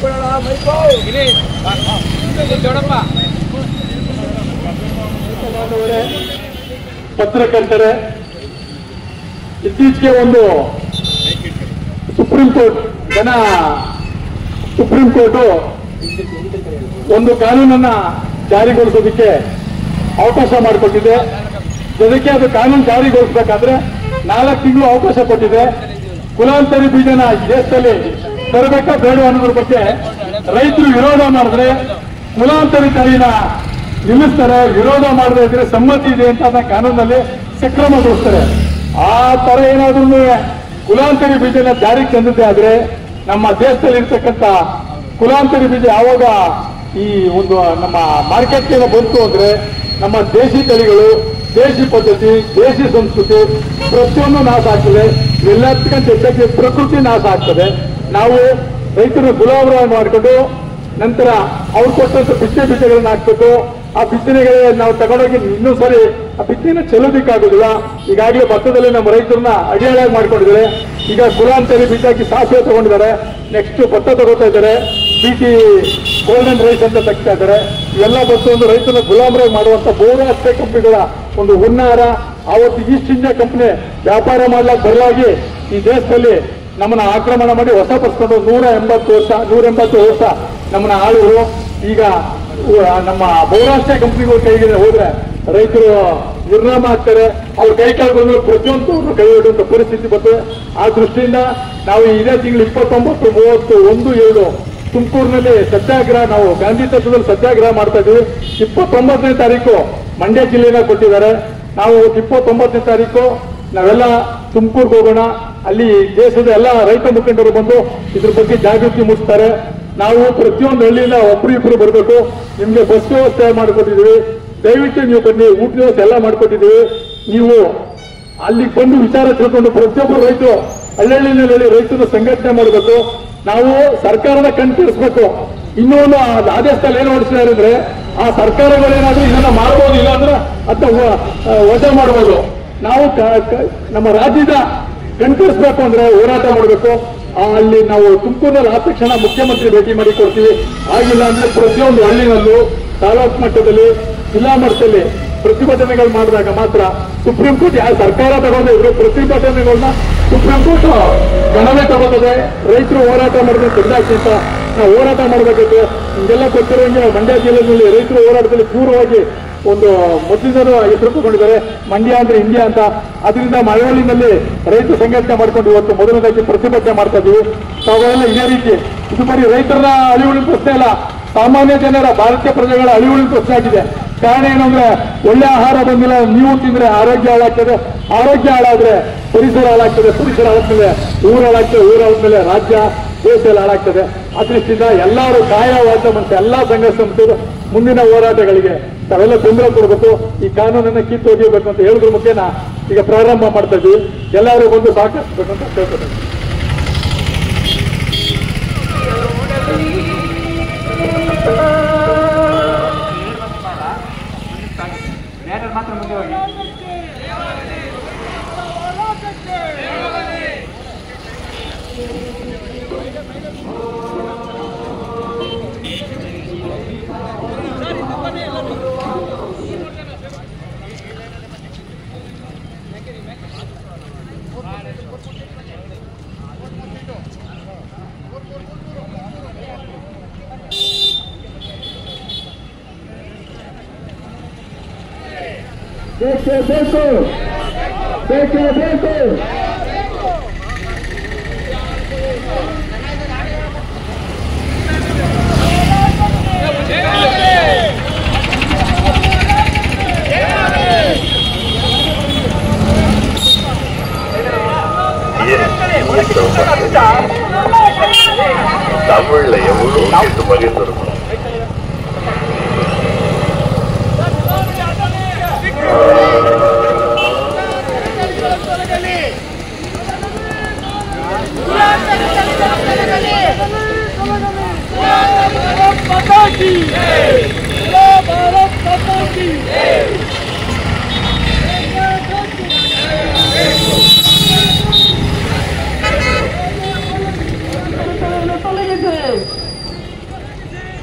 ಬಾಂಧವರೇ, ಪತ್ರಕರ್ತರೆ ಇತ್ತೀಚೆಗೆ ಒಂದು ಸುಪ್ರೀಂ ಕೋರ್ಟ್ ಜನ ಸುಪ್ರೀಂ ಕೋರ್ಟ್ ಒಂದು ಕಾನೂನನ್ನ ಜಾರಿಗೊಳಿಸೋದಕ್ಕೆ ಅವಕಾಶ ಮಾಡಿಕೊಟ್ಟಿದೆ ಜೊತೆಗೆ ಅದು ಕಾನೂನು ಜಾರಿಗೊಳಿಸಬೇಕಾದ್ರೆ ನಾಲ್ಕು ತಿಂಗಳು ಅವಕಾಶ ಕೊಟ್ಟಿದೆ ಕುಲಾಂತರಿ ಬೀಜನ ಈ ದೇಶದಲ್ಲಿ ತರಬೇಕಾ ಬೇಡ ಅನ್ನೋದ್ರ ಬಗ್ಗೆ ರೈತರು ವಿರೋಧ ಮಾಡಿದ್ರೆ ಕುಲಾಂತರಿ ತಳಿನ ನಿಲ್ಲಿಸ್ತಾರೆ ವಿರೋಧ ಮಾಡದೇ ಇದ್ರೆ ಸಮ್ಮತಿ ಇದೆ ಅಂತ ಅದನ್ನ ಕಾನೂನಲ್ಲಿ ಸಕ್ರಮಗೊಳಿಸ್ತಾರೆ ಆ ತರ ಏನಾದ್ರೂ ಕುಲಾಂತರಿ ಬೀಜನ ಜಾರಿಗೆ ತಂದಿದ್ದೆ ಆದ್ರೆ ನಮ್ಮ ದೇಶದಲ್ಲಿ ಇರ್ತಕ್ಕಂಥ ಕುಲಾಂತರಿ ಬೀಜ ಯಾವಾಗ ಈ ಒಂದು ನಮ್ಮ ಮಾರ್ಕೆಟ್ಗೆ ಬಂತು ಅಂದ್ರೆ ನಮ್ಮ ದೇಶಿ ತಳಿಗಳು ದೇಶಿ ಪದ್ಧತಿ ದೇಶಿ ಸಂಸ್ಕೃತಿ ಪ್ರತಿಯೊಂದು ನಾಶ ಆಗ್ತದೆ ಎಲ್ಲದಕ್ಕಿಂತ ಹೆಚ್ಚಾಗಿ ಪ್ರಕೃತಿ ನಾಶ ಆಗ್ತದೆ ನಾವು ರೈತರು ಗುಲಾಮರಾಗಿ ಮಾಡಿಕೊಂಡು ನಂತರ ಅವ್ರು ಕೊಟ್ಟಂತ ಬಿತ್ತನೆ ಬೀಜಗಳನ್ನ ಹಾಕ್ಬೇಕು ಆ ಬಿತ್ತನೆಗಳಿಗೆ ನಾವು ತಗೊಂಡೋಗಿ ಇನ್ನೂ ಸರಿ ಆ ಬಿತ್ತನೆ ಚೆಲ್ಲೋದಿಕ್ಕಾಗೋದಿಲ್ಲ ಈಗಾಗಲೇ ಭತ್ತದಲ್ಲಿ ನಮ್ಮ ರೈತರನ್ನ ಅಡಿಯಾಳಾಗಿ ಮಾಡ್ಕೊಂಡಿದ್ದಾರೆ ಈಗ ಕುಲಾಂತರಿ ಬೀಜ ಹಾಕಿ ಸಾಸಿವೆ ತಗೊಂಡಿದ್ದಾರೆ ನೆಕ್ಸ್ಟ್ ಭತ್ತ ತಗೋತಾ ಇದ್ದಾರೆ ಬಿಟಿ ಗೋಲ್ಡನ್ ರೈಸ್ ಅಂತ ತೆಗ್ತಾ ಇದ್ದಾರೆ ಇವೆಲ್ಲ ಬಂತು ಒಂದು ರೈತನ ಗುಲಾಮರಾಗಿ ಮಾಡುವಂತ ಬಹುರಾಷ್ಟ್ರೀಯ ಕಂಪನಿಗಳ ಒಂದು ಹುನ್ನಾರ ಆವತ್ತು ಈಸ್ಟ್ ಇಂಡಿಯಾ ಕಂಪನಿ ವ್ಯಾಪಾರ ಮಾಡ್ಲಾಕ್ ಬರಲಾಗಿ ಈ ದೇಶದಲ್ಲಿ ನಮ್ಮನ್ನ ಆಕ್ರಮಣ ಮಾಡಿ ವಶಪಡಿಸ್ಕೊಂಡು ನೂರ ಎಂಬತ್ತು ವರ್ಷ ನೂರ ಎಂಬತ್ತು ವರ್ಷ ನಮ್ಮನ್ನ ಆಳುವರು ಈಗ ಉ- ನಮ್ಮ ಬಹುರಾಷ್ಟ್ರೀಯ ಕಂಪನಿಗಳು ಕೈಗೆ ಹೋದ್ರೆ ರೈತರು ನಿರ್ನಾಮ ಆಗ್ತಾರೆ ಅವ್ರ ಕೈ ಕೆಳಗೊಂಡು ಪ್ರತಿಯೊಂದು ಕೈ ಹಿಡಿಯುವಂತ ಪರಿಸ್ಥಿತಿ ಬರ್ತದೆ ಆ ದೃಷ್ಟಿಯಿಂದ ನಾವು ಇದೇ ತಿಂಗಳು ಇಪ್ಪತ್ತೊಂಬತ್ತು ಮೂವತ್ತು ಒಂದು ಏಳು ತುಮಕೂರಿನಲ್ಲಿ ಸತ್ಯಾಗ್ರಹ ನಾವು ಗಾಂಧಿ ತತ್ವದಲ್ಲಿ ಸತ್ಯಾಗ್ರಹ ಮಾಡ್ತಾ ಇದ್ದೀವಿ ಇಪ್ಪತ್ತೊಂಬತ್ತನೇ ತಾರೀಕು ಮಂಡ್ಯ ಜಿಲ್ಲೆನ ಕೊಟ್ಟಿದ್ದಾರೆ ನಾವು ಇಪ್ಪತ್ತೊಂಬತ್ತನೇ ತಾರೀಕು ನಾವೆಲ್ಲ ತುಮಕೂರ್ಗೆ ಹೋಗೋಣ ಅಲ್ಲಿ ದೇಶದ ಎಲ್ಲ ರೈತ ಮುಖಂಡರು ಬಂದು ಇದ್ರ ಬಗ್ಗೆ ಜಾಗೃತಿ ಮೂಡಿಸ್ತಾರೆ ನಾವು ಪ್ರತಿಯೊಂದು ಹಳ್ಳಿಯಿಂದ ಒಬ್ರು ಇಬ್ರು ಬರಬೇಕು ನಿಮ್ಗೆ ಬಸ್ ವ್ಯವಸ್ಥೆ ಮಾಡಿಕೊಟ್ಟಿದ್ದೀವಿ ದಯವಿಟ್ಟು ನೀವು ಬನ್ನಿ ಊಟ ವ್ಯವಸ್ಥೆ ಎಲ್ಲ ಮಾಡಿಕೊಟ್ಟಿದ್ದೀವಿ ನೀವು ಅಲ್ಲಿಗೆ ಬಂದು ವಿಚಾರ ತಿಳ್ಕೊಂಡು ಪ್ರತಿಯೊಬ್ಬರು ರೈತರು ಹಳ್ಳಿನಲ್ಲಿ ರೈತರು ಸಂಘಟನೆ ಮಾಡಬೇಕು ನಾವು ಸರ್ಕಾರದ ಕಣ್ತಿರಿಸ್ಬೇಕು ಇನ್ನೊಂದು ಆ ಆದೇಶದಲ್ಲಿ ಏನು ಹೊಡಿಸಿದ್ದಾರೆ ಅಂದ್ರೆ ಆ ಸರ್ಕಾರಗಳೇನಾದ್ರೂ ಇದನ್ನ ಮಾಡ್ಬೋದು ಇಲ್ಲ ಅಂದ್ರೆ ಅದನ್ನ ವಜ ಮಾಡ್ಬೋದು ನಾವು ಕ- ಕ- ನಮ್ಮ ರಾಜ್ಯದ ಕಣ್ತರಿಸ್ಬೇಕು ಅಂದ್ರೆ ಹೋರಾಟ ಮಾಡಬೇಕು ಅಲ್ಲಿ ನಾವು ತುಮಕೂರಲ್ಲಿ ಆದ ತಕ್ಷಣ ಮುಖ್ಯಮಂತ್ರಿ ಭೇಟಿ ಮಾಡಿ ಕೊಡ್ತೀವಿ ಆಗಿಲ್ಲ ಅಂದ್ರೆ ಪ್ರತಿಯೊಂದು ಹಳ್ಳಿನಲ್ಲೂ ತಾಲೂಕು ಮಟ್ಟದಲ್ಲಿ ಜಿಲ್ಲಾ ಮಟ್ಟದಲ್ಲಿ ಪ್ರತಿಭಟನೆಗಳು ಮಾಡಿದಾಗ ಮಾತ್ರ ಸುಪ್ರೀಂ ಕೋರ್ಟ್ ಯಾವ ಸರ್ಕಾರ ತಗೊಂಡ ಇದ್ರು ಪ್ರತಿಭಟನೆಗಳನ್ನ ಸುಪ್ರೀಂ ಕೋರ್ಟ್ ಗಣನೆ ತಗೋತದೆ ರೈತರು ಹೋರಾಟ ಮಾಡಿದ್ರೆ ತೆಗೆದಾಕಿ ಅಂತ ನಾವು ಹೋರಾಟ ಮಾಡಬೇಕಾಗುತ್ತೆ ಹಿಂಗೆಲ್ಲ ಗೊತ್ತಿರೋಂಗೆ ಮಂಡ್ಯ ಜಿಲ್ಲೆಯಲ್ಲಿ ರೈತರು ಹೋರಾಟದಲ್ಲಿ ಪೂರ್ವವಾಗಿ ಒಂದು ಮೊದಲಿಂದನೂ ಹೆಸರು ತಗೊಂಡಿದ್ದಾರೆ ಮಂಡ್ಯ ಅಂದ್ರೆ ಇಂಡಿಯಾ ಅಂತ ಅದರಿಂದ ಮಳವಳ್ಳಿನಲ್ಲಿ ರೈತ ಸಂಘಟನೆ ಮಾಡ್ಕೊಂಡು ಇವತ್ತು ಮೊದಲನೇದಾಗಿ ಪ್ರತಿಭಟನೆ ಮಾಡ್ತಾ ಇದ್ದೀವಿ ತಾವೆಲ್ಲ ಇದೇ ರೀತಿ ಇದು ಬರೀ ರೈತರ ಅಳಿವುಳಿನ ಪ್ರಶ್ನೆ ಅಲ್ಲ ಸಾಮಾನ್ಯ ಜನರ ಭಾರತೀಯ ಪ್ರಜೆಗಳ ಅಳಿವುಳಿನ ಪ್ರಶ್ನೆ ಆಗಿದೆ ಕಾರಣ ಏನಂದ್ರೆ ಒಳ್ಳೆ ಆಹಾರ ಬಂದಿಲ್ಲ ನೀವು ತಿಂದ್ರೆ ಆರೋಗ್ಯ ಹಾಳಾಗ್ತದೆ ಆರೋಗ್ಯ ಹಾಳಾದ್ರೆ ಪರಿಸರ ಹಾಳಾಗ್ತದೆ ಪರಿಸರ ಹಾಳಾದ್ಮೇಲೆ ಊರು ಹಾಳಾಗ್ತದೆ ಊರು ಹಾಳಾದ್ಮೇಲೆ ರಾಜ್ಯ ದೇಶ ಎಲ್ಲ ಹಾಳಾಗ್ತದೆ ಅದೃಷ್ಟಿಯಿಂದ ಎಲ್ಲರೂ ಕಾಯವಾದ ಮತ್ತು ಎಲ್ಲಾ ಸಂಘ ಸಂಸ್ಥೆಗಳು ಮುಂದಿನ ಹೋರಾಟಗಳಿಗೆ ತಾವೆಲ್ಲ ತೊಂದರೆ ಕೊಡಬೇಕು ಈ ಕಾನೂನನ್ನ ಕಿತ್ತು ಒಗೆಯಬೇಕು ಅಂತ ಹೇಳಿದ್ರ ಮುಖೇನ ಈಗ ಪ್ರಾರಂಭ ಮಾಡ್ತಾ ಇದ್ದೀವಿ ಎಲ್ಲರೂ ಬಂದು ಸಹಕರಿಸಬೇಕು ಅಂತ ಕೇಳ್ಕೊತೀನಿ ಮಾತ್ರ ಮುಂದೆ ಹೋಗಿ ಬೇಕೇ ಬೇಕು ಬೇಕೇ ಬೇಕು தமிழ்ல எவ்வளவு கேட்டு பகிர்ந்துருக்கணும்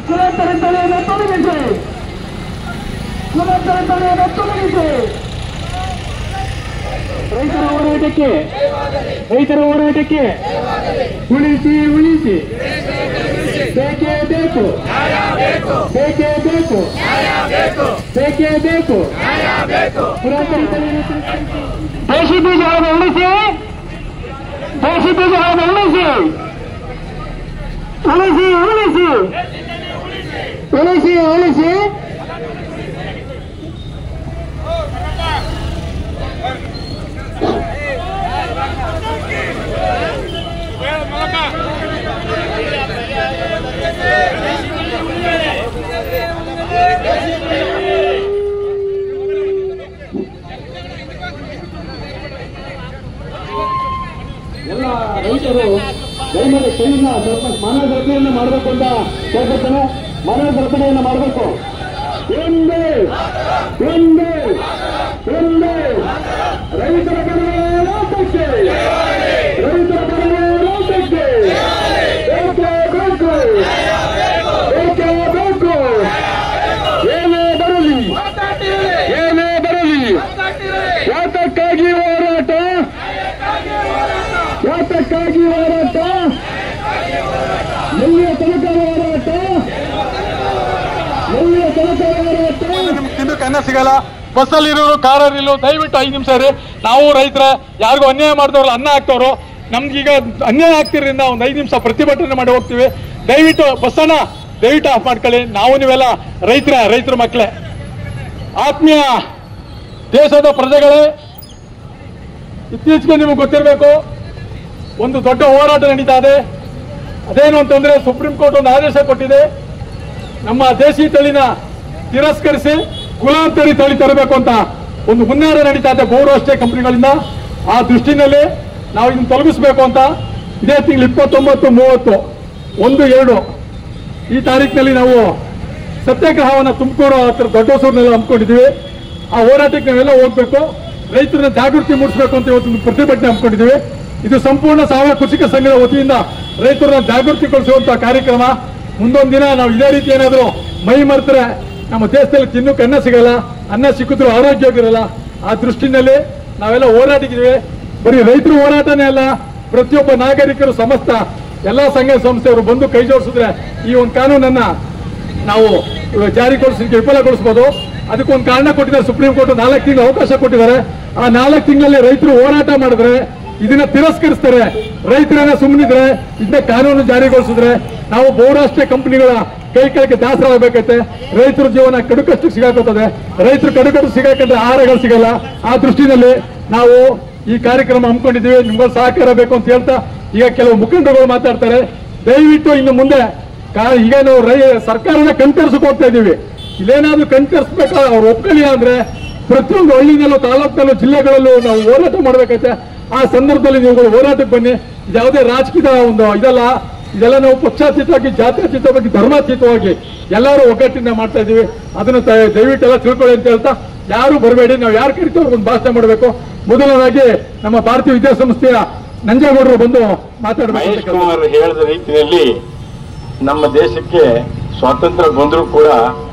ಕುಲಾಂತರ ತಡೆಯನ್ನು ತೊಲಗಿಸಿ ಕುಲಾಂತರ ತಡೆಯನ್ನು ತೊಲಗಿಸಿ ರೈತರ ಹೋರಾಟಕ್ಕೆ ರೈತರ ಹೋರಾಟಕ್ಕೆ ಉಳಿಸಿ ಉಳಿಸಿ ಬೇಕೇ ಬೇಕು ಬೇಕೇ ಬೇಕು ಬೇಕೇ ಬೇಕು ಪುರಾತನ ದೇಶಿ ಬೀಜಗಳನ್ನು ಉಳಿಸಿ ದೇಶಿ ಬೀಜಗಳನ್ನು ಉಳಿಸಿ ಉಳಿಸಿ ಉಳಿಸಿ ಉಳಿಸಿ ಉಳಿಸಿ ಎಲ್ಲ ರೈತರು ದಯಮಾಡಿ ಕೈಯಿಂದ ಸ್ವಲ್ಪ ಮನ ಗರ್ಭಣೆಯನ್ನು ಮಾಡಬೇಕು ಅಂತ ಕೇಳ್ಕೊಳ್ತೇನೆ ಮನ ಗರ್ಭಣೆಯನ್ನು ಮಾಡಬೇಕು ಒಂದು ಒಂದು ಒಂದು ರೈತರ ಪರಮಾಟಕ್ಕೆ ರೈತರ ಪರಮಾಟಕ್ಕೆ ಬೇಕೇ ಬೇಕು ಬೇಕೇ ಬೇಕು ಏನೇ ಬರಲಿ ಏನೇ ಬರಲಿ ಯಾತಕ್ಕಾಗಿ ಹೋರಾಟ ಯಾತಕ್ಕಾಗಿ ಹೋರಾಟ ಎಲ್ಲಿಯ ತನಕ ಹೋರಾಟ ಎಲ್ಲಿಯ ತನಕ ಹೋರಾಟ ತಿನ್ನಕ್ಕೆ ಅನ್ನ ಸಿಗಲ್ಲ ಬಸ್ಸಲ್ಲಿ ಇರೋರು ಕಾರಲ್ಲಿ ಇರೋ ದಯವಿಟ್ಟು ಐದು ನಿಮಿಷ ರೀ ನಾವು ರೈತರ ಯಾರಿಗೂ ಅನ್ಯಾಯ ಮಾಡಿದವ್ರು ಅನ್ನ ಹಾಕ್ತವ್ರು ನಮ್ಗೀಗ ಅನ್ಯಾಯ ಆಗ್ತಿರೋದ್ರಿಂದ ಒಂದು ಐದು ನಿಮಿಷ ಪ್ರತಿಭಟನೆ ಮಾಡಿ ಹೋಗ್ತೀವಿ ದಯವಿಟ್ಟು ಬಸ್ಸನ್ನ ದಯವಿಟ್ಟು ಆಫ್ ಮಾಡ್ಕೊಳ್ಳಿ ನಾವು ನೀವೆಲ್ಲ ರೈತರ ರೈತರ ಮಕ್ಕಳೇ ಆತ್ಮೀಯ ದೇಶದ ಪ್ರಜೆಗಳೇ ಇತ್ತೀಚೆಗೆ ನಿಮಗೆ ಗೊತ್ತಿರಬೇಕು ಒಂದು ದೊಡ್ಡ ಹೋರಾಟ ನಡೀತಾ ಇದೆ ಅದೇನು ಅಂತಂದ್ರೆ ಸುಪ್ರೀಂ ಕೋರ್ಟ್ ಒಂದು ಆದೇಶ ಕೊಟ್ಟಿದೆ ನಮ್ಮ ದೇಶಿ ತಳಿನ ತಿರಸ್ಕರಿಸಿ ಕುಲಾಂತರಿ ತಳಿ ತರಬೇಕು ಅಂತ ಒಂದು ಹುನ್ನಾರ ನಡೀತಾ ಇದೆ ಬಹುರಾಷ್ಟ್ರೀಯ ಕಂಪನಿಗಳಿಂದ ಆ ದೃಷ್ಟಿನಲ್ಲಿ ನಾವು ಇದನ್ನು ತೊಲಗಿಸ್ಬೇಕು ಅಂತ ಇದೇ ತಿಂಗಳು ಇಪ್ಪತ್ತೊಂಬತ್ತು ಮೂವತ್ತು ಒಂದು ಎರಡು ಈ ತಾರೀಕಿನಲ್ಲಿ ನಾವು ಸತ್ಯಾಗ್ರಹವನ್ನು ತುಮಕೂರು ಹತ್ರ ದೊಡ್ಡ ಹೊಸೂರಿನಲ್ಲಿ ಹಮ್ಮಿಕೊಂಡಿದ್ದೀವಿ ಆ ಹೋರಾಟಕ್ಕೆ ನಾವೆಲ್ಲ ಹೋಗ್ಬೇಕು ರೈತರನ್ನ ಜಾಗೃತಿ ಮೂಡಿಸಬೇಕು ಅಂತ ಇವತ್ತು ಒಂದು ಪ್ರತಿಭಟನೆ ಹಮ್ಮಿಕೊಂಡಿದ್ದೀವಿ ಇದು ಸಂಪೂರ್ಣ ಸಾವಯವ ಕೃಷಿಕ ಸಂಘದ ವತಿಯಿಂದ ರೈತರನ್ನ ಜಾಗೃತಿಗೊಳಿಸುವಂತ ಕಾರ್ಯಕ್ರಮ ಮುಂದೊಂದು ದಿನ ನಾವು ಇದೇ ರೀತಿ ಏನಾದರೂ ಮೈ ಮರೆತರೆ ನಮ್ಮ ದೇಶದಲ್ಲಿ ತಿನ್ನಕ್ಕೆ ಅನ್ನ ಸಿಗಲ್ಲ ಅನ್ನ ಸಿಕ್ಕಿದ್ರು ಆರೋಗ್ಯವಾಗಿರಲ್ಲ ಆ ದೃಷ್ಟಿನಲ್ಲಿ ನಾವೆಲ್ಲ ಹೋರಾಟಿದ್ದೀವಿ ಬರೀ ರೈತರು ಹೋರಾಟನೇ ಅಲ್ಲ ಪ್ರತಿಯೊಬ್ಬ ನಾಗರಿಕರು ಸಮಸ್ತ ಎಲ್ಲಾ ಸಂಘ ಸಂಸ್ಥೆಯವರು ಬಂದು ಕೈ ಜೋಡಿಸಿದ್ರೆ ಈ ಒಂದು ಕಾನೂನನ್ನ ನಾವು ಜಾರಿಗೊಳಿಸಲಿಕ್ಕೆ ವಿಫಲಗೊಳಿಸಬಹುದು ಅದಕ್ಕೊಂದು ಕಾರಣ ಕೊಟ್ಟಿದ್ದಾರೆ ಸುಪ್ರೀಂ ಕೋರ್ಟ್ ನಾಲ್ಕು ತಿಂಗಳು ಅವಕಾಶ ಕೊಟ್ಟಿದ್ದಾರೆ ಆ ನಾಲ್ಕು ತಿಂಗಳಲ್ಲಿ ರೈತರು ಹೋರಾಟ ಮಾಡಿದ್ರೆ ಇದನ್ನ ತಿರಸ್ಕರಿಸ್ತಾರೆ ರೈತರನ್ನ ಸುಮ್ಮನಿದ್ರೆ ಇದನ್ನ ಕಾನೂನು ಜಾರಿಗೊಳಿಸಿದ್ರೆ ನಾವು ಬಹುರಾಷ್ಟ್ರೀಯ ಕಂಪನಿಗಳ ಕೈ ಕೆಳಗೆ ದಾಸರಾಗಬೇಕೈತೆ ರೈತರ ಜೀವನ ಕಡುಕಷ್ಟು ಸಿಗಾಕೋತದೆ ರೈತರು ಕಡುಕಟ್ಟು ಸಿಗಾಕಂದ್ರೆ ಆಹಾರಗಳು ಸಿಗಲ್ಲ ಆ ದೃಷ್ಟಿನಲ್ಲಿ ನಾವು ಈ ಕಾರ್ಯಕ್ರಮ ಹಮ್ಮಿಕೊಂಡಿದ್ದೀವಿ ನಿಮ್ಗೆ ಸಹಕಾರ ಬೇಕು ಅಂತ ಹೇಳ್ತಾ ಈಗ ಕೆಲವು ಮುಖಂಡರುಗಳು ಮಾತಾಡ್ತಾರೆ ದಯವಿಟ್ಟು ಇನ್ನು ಮುಂದೆ ಕಾ- ಈಗ ನಾವು ರೈ ಸರ್ಕಾರನ ಕಣ್ತರಿಸಕ್ ಹೋಗ್ತಾ ಇದೀವಿ ಇಲ್ಲೇನಾದ್ರೂ ಕಣ್ತರಿಸ್ಬೇಕು ಅವ್ರು ಒಪ್ಕೊಳ್ಳಿಲ್ಲ ಅಂದ್ರೆ ಪ್ರತಿಯೊಂದು ಹಳ್ಳಿನಲ್ಲೂ ತಾಲೂಕಿನಲ್ಲೂ ಜಿಲ್ಲೆಗಳಲ್ಲೂ ನಾವು ಹೋರಾಟ ಮಾಡ್ಬೇಕೈತೆ ಆ ಸಂದರ್ಭದಲ್ಲಿ ನೀವುಗಳು ಹೋರಾಟಕ್ಕೆ ಬನ್ನಿ ಇದು ಯಾವುದೇ ರಾಜಕೀಯದ ಒಂದು ಇದಲ್ಲ ಇದೆಲ್ಲ ನಾವು ಪಕ್ಷಾತೀತವಾಗಿ ಜಾತ್ಯತೀತವಾಗಿ ಧರ್ಮಾತೀತವಾಗಿ ಎಲ್ಲರೂ ಒಗ್ಗಟ್ಟಿನ ಮಾಡ್ತಾ ಇದೀವಿ ಅದನ್ನು ತ- ದಯವಿಟ್ಟು ಎಲ್ಲ ತಿಳ್ಕೊಳ್ಳಿ ಅಂತ ಹೇಳ್ತಾ ಯಾರು ಬರಬೇಡಿ ನಾವು ಯಾರು ಕರಿತೀವಿ ಒಂದು ಭಾಷಣ ಮಾಡಬೇಕು ಮೊದಲನೇದಾಗಿ ನಮ್ಮ ಭಾರತೀಯ ವಿದ್ಯಾಸಂಸ್ಥೆಯ ನಂಜೇಗೌಡರು ಬಂದು ಮಾತಾಡಬೇಕು ಮಹೇಶ್ ಅಂತ ಕೇಳ್ತೀನಿ. ಕುಮಾರ್ ಹೇಳಿದ ರೀತಿಯಲ್ಲಿ ನಮ್ಮ ದೇಶಕ್ಕೆ ಸ್ವಾತಂತ್ರ್ಯ ಬಂದರೂ ಕೂಡ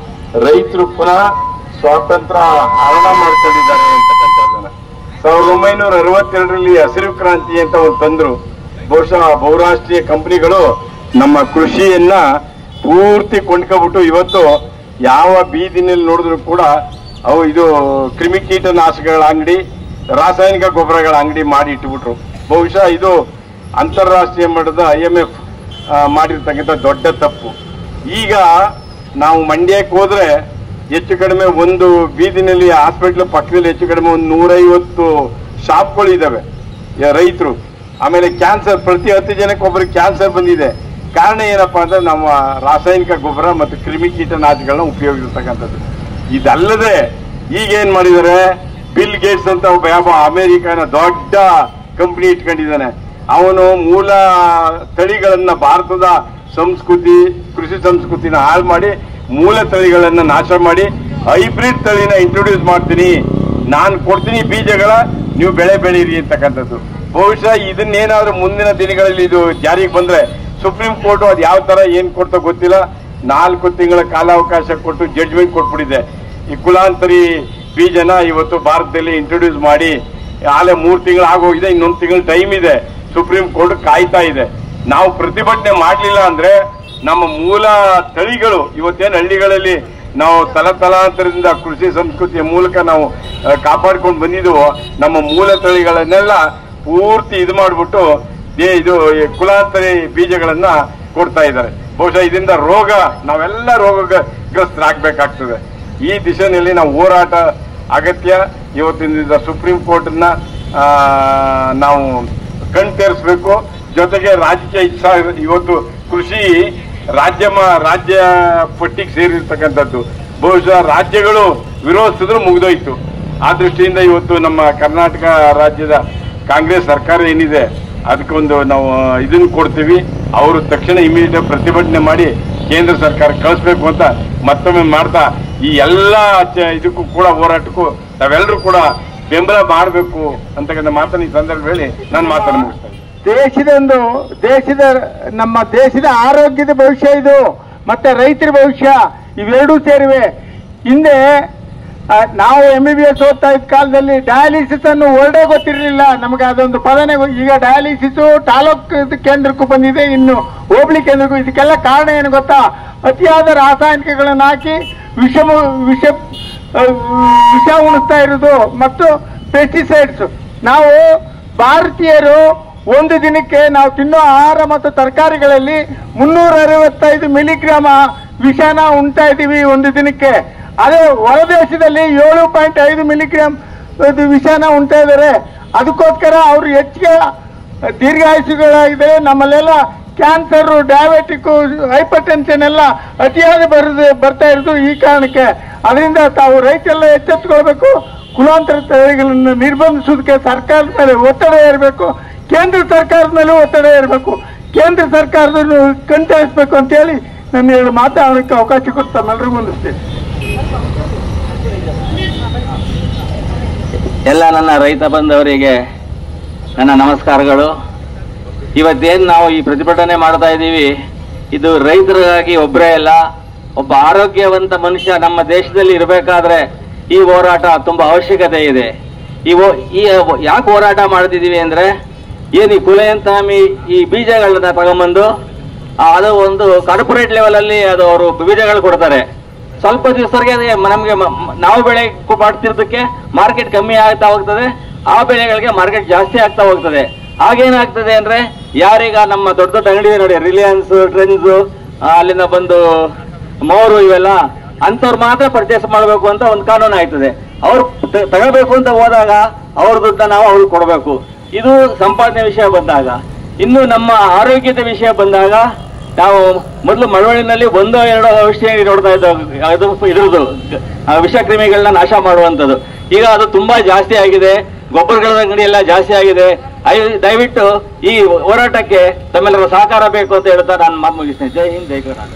ರೈತರು ಪುನಃ ಸ್ವಾತಂತ್ರ್ಯ ಹರಣ ಮಾಡ್ಕೊಂಡಿದ್ದಾರೆ ಅಂತಕ್ಕಂಥದ್ದನ್ನ ಸಾವಿರದ ಒಂಬೈನೂರ ಅರವತ್ತೆರಡರಲ್ಲಿ ಹಸಿರು ಕ್ರಾಂತಿ ಅಂತ ಒಂದು ತಂದ್ರು ಬಹುಶಃ ಬಹುರಾಷ್ಟ್ರೀಯ ಕಂಪನಿಗಳು ನಮ್ಮ ಕೃಷಿಯನ್ನ ಪೂರ್ತಿ ಕೊಂಡ್ಕೊಬಿಟ್ಟು ಇವತ್ತು ಯಾವ ಬೀದಿನಲ್ಲಿ ನೋಡಿದ್ರು ಕೂಡ ಅವು ಇದು ಕ್ರಿಮಿಕೀಟನಾಶಕಗಳ ಅಂಗಡಿ ರಾಸಾಯನಿಕ ಗೊಬ್ಬರಗಳ ಅಂಗಡಿ ಮಾಡಿ ಇಟ್ಬಿಟ್ರು ಬಹುಶಃ ಇದು ಅಂತಾರಾಷ್ಟ್ರೀಯ ಮಟ್ಟದ ಐ ಎಂ ಎಫ್ ಮಾಡಿರ್ತಕ್ಕಂಥ ದೊಡ್ಡ ತಪ್ಪು ಈಗ ನಾವು ಮಂಡ್ಯಕ್ಕೆ ಹೋದ್ರೆ ಹೆಚ್ಚು ಕಡಿಮೆ ಒಂದು ಬೀದಿನಲ್ಲಿ ಹಾಸ್ಪಿಟ್ಲ್ ಪಕ್ಕದಲ್ಲಿ ಹೆಚ್ಚು ಕಡಿಮೆ ಒಂದು ನೂರೈವತ್ತು ಶಾಪ್ಗಳು ಇದಾವೆ ರೈತರು ಆಮೇಲೆ ಕ್ಯಾನ್ಸರ್ ಪ್ರತಿ ಹತ್ತು ಜನಕ್ಕೆ ಒಬ್ಬರಿಗೆ ಕ್ಯಾನ್ಸರ್ ಬಂದಿದೆ ಕಾರಣ ಏನಪ್ಪಾ ಅಂದ್ರೆ ನಮ್ಮ ರಾಸಾಯನಿಕ ಗೊಬ್ಬರ ಮತ್ತು ಕ್ರಿಮಿಕೀಟನಾಶಕಗಳನ್ನ ಉಪಯೋಗಿಸ್ತಕ್ಕಂಥದ್ದು ಇದಲ್ಲದೆ ಈಗ ಏನ್ ಮಾಡಿದ್ದಾರೆ ಬಿಲ್ ಗೇಟ್ಸ್ ಅಂತ ಒಬ್ಬ ಯಾವ ಅಮೆರಿಕನ ದೊಡ್ಡ ಕಂಪನಿ ಇಟ್ಕೊಂಡಿದ್ದಾನೆ ಅವನು ಮೂಲ ತಳಿಗಳನ್ನ ಭಾರತದ ಸಂಸ್ಕೃತಿ ಕೃಷಿ ಸಂಸ್ಕೃತಿನ ಹಾಳು ಮಾಡಿ ಮೂಲ ತಳಿಗಳನ್ನ ನಾಶ ಮಾಡಿ ಹೈಬ್ರಿಡ್ ತಳಿನ ಇಂಟ್ರೊಡ್ಯೂಸ್ ಮಾಡ್ತೀನಿ ನಾನು ಕೊಡ್ತೀನಿ ಬೀಜಗಳ ನೀವು ಬೆಳೆ ಬೆಳೀರಿ ಅಂತಕ್ಕಂಥದ್ದು ಬಹುಶಃ ಇದನ್ನೇನಾದ್ರೂ ಮುಂದಿನ ದಿನಗಳಲ್ಲಿ ಇದು ಜಾರಿಗೆ ಬಂದ್ರೆ ಸುಪ್ರೀಂ ಕೋರ್ಟ್ ಅದು ಯಾವ ತರ ಏನ್ ಕೊಡ್ತೋ ಗೊತ್ತಿಲ್ಲ ನಾಲ್ಕು ತಿಂಗಳ ಕಾಲಾವಕಾಶ ಕೊಟ್ಟು ಜಡ್ಜ್ಮೆಂಟ್ ಕೊಟ್ಬಿಟ್ಟಿದೆ ಈ ಕುಲಾಂತರಿ ಬೀಜನ ಇವತ್ತು ಭಾರತದಲ್ಲಿ ಇಂಟ್ರೊಡ್ಯೂಸ್ ಮಾಡಿ ಆಲೆ ಮೂರು ತಿಂಗಳು ಆಗೋಗಿದೆ ಇನ್ನೊಂದು ತಿಂಗಳು ಟೈಮ್ ಇದೆ ಸುಪ್ರೀಂ ಕೋರ್ಟ್ ಕಾಯ್ತಾ ಇದೆ ನಾವು ಪ್ರತಿಭಟನೆ ಮಾಡಲಿಲ್ಲ ಅಂದ್ರೆ ನಮ್ಮ ಮೂಲ ತಳಿಗಳು ಇವತ್ತೇನು ಹಳ್ಳಿಗಳಲ್ಲಿ ನಾವು ತಲತಲಾಂತರದಿಂದ ಕೃಷಿ ಸಂಸ್ಕೃತಿಯ ಮೂಲಕ ನಾವು ಆ, ಕಾಪಾಡ್ಕೊಂಡು ಬಂದಿದ್ದೀವೋ ನಮ್ಮ ಮೂಲ ತಳಿಗಳನ್ನೆಲ್ಲ ಪೂರ್ತಿ ಇದು ಮಾಡಿಬಿಟ್ಟು ಇದು ಈ ಕುಲಾಂತರಿ ಬೀಜಗಳನ್ನ ಕೊಡ್ತಾ ಇದ್ದಾರೆ ಬಹುಶಃ ಇದರಿಂದ ರೋಗ ನಾವೆಲ್ಲ ರೋಗಗ್ರಸ್ತರಾಗಬೇಕಾಗ್ತದೆ ಈ ದಿಶೆಯಲ್ಲಿ ನಾವು ಹೋರಾಟ ಅಗತ್ಯ ಇವತ್ತಿನ ಸುಪ್ರೀಂ ಕೋರ್ಟ್ನ ನಾವು ಕಣ್ತೇರಿಸ್ಬೇಕು ಜೊತೆಗೆ ರಾಜಕೀಯ ಇಚ್ಛಾ ಇವತ್ತು ಕೃಷಿ ರಾಜ್ಯ ಮ- ರಾಜ್ಯ ಪಟ್ಟಿಗೆ ಸೇರಿರ್ತಕ್ಕಂಥದ್ದು ಬಹುಶಃ ರಾಜ್ಯಗಳು ವಿರೋಧಿಸಿದ್ರು ಮುಗಿದೋಯ್ತು ಆ ದೃಷ್ಟಿಯಿಂದ ಇವತ್ತು ನಮ್ಮ ಕರ್ನಾಟಕ ರಾಜ್ಯದ ಕಾಂಗ್ರೆಸ್ ಸರ್ಕಾರ ಏನಿದೆ ಅದಕ್ಕೊಂದು ನಾವು ಇದನ್ನು ಕೊಡ್ತೀವಿ ಅವರು ತಕ್ಷಣ ಇಮಿಡಿಯೇಟ್ ಪ್ರತಿಭಟನೆ ಮಾಡಿ ಕೇಂದ್ರ ಸರ್ಕಾರ ಕಳಿಸ್ಬೇಕು ಅಂತ ಮತ್ತೊಮ್ಮೆ ಮಾಡ್ತಾ ಈ ಎಲ್ಲ ಚ- ಇದಕ್ಕೂ ಕೂಡ ಹೋರಾಟಕ್ಕೂ ನಾವೆಲ್ಲರೂ ಕೂಡ ಬೆಂಬಲ ಮಾಡಬೇಕು ಅಂತಕ್ಕಂಥ ಮಾತನ್ನು ಈ ಸಂದರ್ಭ ಹೇಳಿ ನಾನು ಮಾತನ್ನು ಮುಗಿಸ್ತಾ ಇದ್ದೀನಿ. ದೇಶದೊಂದು ದೇಶದ ನಮ್ಮ ದೇಶದ ಆರೋಗ್ಯದ ಭವಿಷ್ಯ ಇದು ಮತ್ತೆ ರೈತರ ಭವಿಷ್ಯ ಇವೆರಡೂ ಸೇರಿವೆ ಹಿಂದೆ ಆ, ನಾವು ಎಂ ಬಿ ಬಿ ಎಸ್ ಓದ್ತಾ ಇದ್ದ ಕಾಲದಲ್ಲಿ ಡಯಾಲಿಸಿಸ್ ಅನ್ನು ವರ್ಡೇ ಗೊತ್ತಿರಲಿಲ್ಲ ನಮಗೆ ಅದೊಂದು ಪದನೇ ಗೊ- ಈಗ ಡಯಾಲಿಸಿಸ್ ತಾಲೂಕು ಇದು ಕೇಂದ್ರಕ್ಕೂ ಬಂದಿದೆ ಇನ್ನು ಹೋಬಳಿ ಕೇಂದ್ರಕ್ಕೂ ಇದಕ್ಕೆಲ್ಲ ಕಾರಣ ಏನು ಗೊತ್ತಾ ಅತಿಯಾದ ರಾಸಾಯನಿಕಗಳನ್ನು ಹಾಕಿ ವಿಷ ವಿಷ ಆ, ವಿಷ ಉಣಿಸ್ತಾ ಇರೋದು ಮತ್ತು ಪೆಸ್ಟಿಸೈಡ್ಸ್ ನಾವು ಭಾರತೀಯರು ಒಂದು ದಿನಕ್ಕೆ ನಾವು ತಿನ್ನೋ ಆಹಾರ ಮತ್ತು ತರಕಾರಿಗಳಲ್ಲಿ ಮುನ್ನೂರ ಅರವತ್ತೈದು ಮಿಲಿಗ್ರಾಮ ವಿಷನ ಉಣ್ತಾ ಇದ್ದೀವಿ ಒಂದು ದಿನಕ್ಕೆ ಅದೇ ಹೊರದೇಶದಲ್ಲಿ ಏಳು ಪಾಯಿಂಟ್ ಐದು ಮಿಲಿಗ್ರಾಮ್ ಇದು ವಿಷನ ಉಣ್ತಾ ಇದ್ದಾರೆ ಅದಕ್ಕೋಸ್ಕರ ಅವರು ಹೆಚ್ಚಿಗೆ ದೀರ್ಘಾಯುಷಿಗಳಾಗಿದೆ ನಮ್ಮಲ್ಲೆಲ್ಲ ಕ್ಯಾನ್ಸರ್ ಡಯಾಬಿಟಿಕ್ ಹೈಪರ್ ಟೆನ್ಷನ್ ಎಲ್ಲ ಅತಿಯಾದ ಬರೋದು ಬರ್ತಾ ಇರೋದು ಈ ಕಾರಣಕ್ಕೆ ಅದರಿಂದ ತಾವು ರೈತೆಲ್ಲ ಎಚ್ಚೆತ್ತುಕೊಳ್ಬೇಕು ಕುಲಾಂತರ ತಳಿಗಳನ್ನು ನಿರ್ಬಂಧಿಸೋದಕ್ಕೆ ಸರ್ಕಾರದ ಮೇಲೆ ಒತ್ತಡ ಇರಬೇಕು ಕೇಂದ್ರ ಸರ್ಕಾರದ ಮೇಲೂ ಒತ್ತಡ ಇರಬೇಕು ಕೇಂದ್ರ ಸರ್ಕಾರದನ್ನು ಕಣ್ತರಿಸಬೇಕು ಅಂತೇಳಿ ನನ್ನ ಎರಡು ಮಾತಾಡೋಕ್ಕೆ ಅವಕಾಶ ಕೊಟ್ಟು ತಮ್ಮೆಲ್ಲರಿಗೂ ಹೊಂದಿಸ್ತೇನೆ ಎಲ್ಲ ನನ್ನ ರೈತ ಬಂಧವರಿಗೆ ನನ್ನ ನಮಸ್ಕಾರಗಳು ಇವತ್ತೇನು ನಾವು ಈ ಪ್ರತಿಭಟನೆ ಮಾಡ್ತಾ ಇದ್ದೀವಿ ಇದು ರೈತರಿಗಾಗಿ ಒಬ್ಬರೇ ಅಲ್ಲ ಒಬ್ಬ ಆರೋಗ್ಯವಂತ ಮನುಷ್ಯ ನಮ್ಮ ದೇಶದಲ್ಲಿ ಇರಬೇಕಾದ್ರೆ ಈ ಹೋರಾಟ ತುಂಬಾ ಅವಶ್ಯಕತೆ ಇದೆ ಈ ಹೋ- ಈ ಯಾಕೆ ಹೋರಾಟ ಮಾಡ್ತಿದ್ದೀವಿ ಅಂದ್ರೆ ಏನು ಈ ಕುಲೆಯಂತಾಮಿ ಈ ಬೀಜಗಳನ್ನ ತಗೊಂಬಂದು ಆ, ಅದು ಒಂದು ಕಾರ್ಪೊರೇಟ್ ಲೆವೆಲ್ ಅಲ್ಲಿ ಅದು ಅವರು ಬೀಜಗಳು ಕೊಡ್ತಾರೆ ಸ್ವಲ್ಪ ದಿವಸರಿಗೆ ನಮಗೆ ನಾವು ಬೆಳೆ ಕು- ಮಾಡ್ತಿರೋದಕ್ಕೆ ಮಾರ್ಕೆಟ್ ಕಮ್ಮಿ ಆಗ್ತಾ ಹೋಗ್ತದೆ ಆ ಬೆಳೆಗಳಿಗೆ ಮಾರ್ಕೆಟ್ ಜಾಸ್ತಿ ಆಗ್ತಾ ಹೋಗ್ತದೆ ಆಗೇನಾಗ್ತದೆ ಅಂದ್ರೆ ಯಾರೀಗ ನಮ್ಮ ದೊಡ್ಡ ದೊಡ್ಡ ಅಂಗಡಿ ಇದೆ ನೋಡಿ ರಿಲಯನ್ಸ್ ಟ್ರೆಂಡ್ಸ್ ಅಲ್ಲಿಂದ ಬಂದು ಮೋರು ಇವೆಲ್ಲ ಅಂಥವ್ರು ಮಾತ್ರ ಪರ್ಚೇಸ್ ಮಾಡಬೇಕು ಅಂತ ಒಂದು ಕಾನೂನು ಆಯ್ತದೆ ಅವ್ರು ತ- ತಗೋಬೇಕು ಅಂತ ಹೋದಾಗ ಅವ್ರ ದುಡ್ಡನ್ನ ನಾವು ಅವ್ರಿಗೆ ಕೊಡಬೇಕು ಇದು ಸಂಪಾದನೆ ವಿಷಯ ಬಂದಾಗ ಇನ್ನು ನಮ್ಮ ಆರೋಗ್ಯದ ವಿಷಯ ಬಂದಾಗ ನಾವು ಮೊದಲು ಮಳವಳ್ಳಿನಲ್ಲಿ ಒಂದೋ ಎರಡೋ ಔಷಧಿ ನೋಡ್ತಾ ಇದ್ದವು ಅದು ಇದ್ರದ್ದು ಆ ವಿಷಕ್ರಿಮಿಗಳನ್ನ ನಾಶ ಮಾಡುವಂಥದ್ದು ಈಗ ಅದು ತುಂಬಾ ಜಾಸ್ತಿ ಆಗಿದೆ ಗೊಬ್ಬರಗಳ ಅಂಗಡಿ ಎಲ್ಲ ಜಾಸ್ತಿ ಆಗಿದೆ ಐ- ದಯವಿಟ್ಟು ಈ ಹೋರಾಟಕ್ಕೆ ತಮ್ಮೆಲ್ಲರ ಸಹಕಾರ ಬೇಕು ಅಂತ ಹೇಳ್ತಾ ನಾನು ಮಾತು ಮುಗಿಸ್ತೇನೆ ಜೈ ಹಿಂದ್ ಜೈ ಕರ್ನಾಟಕ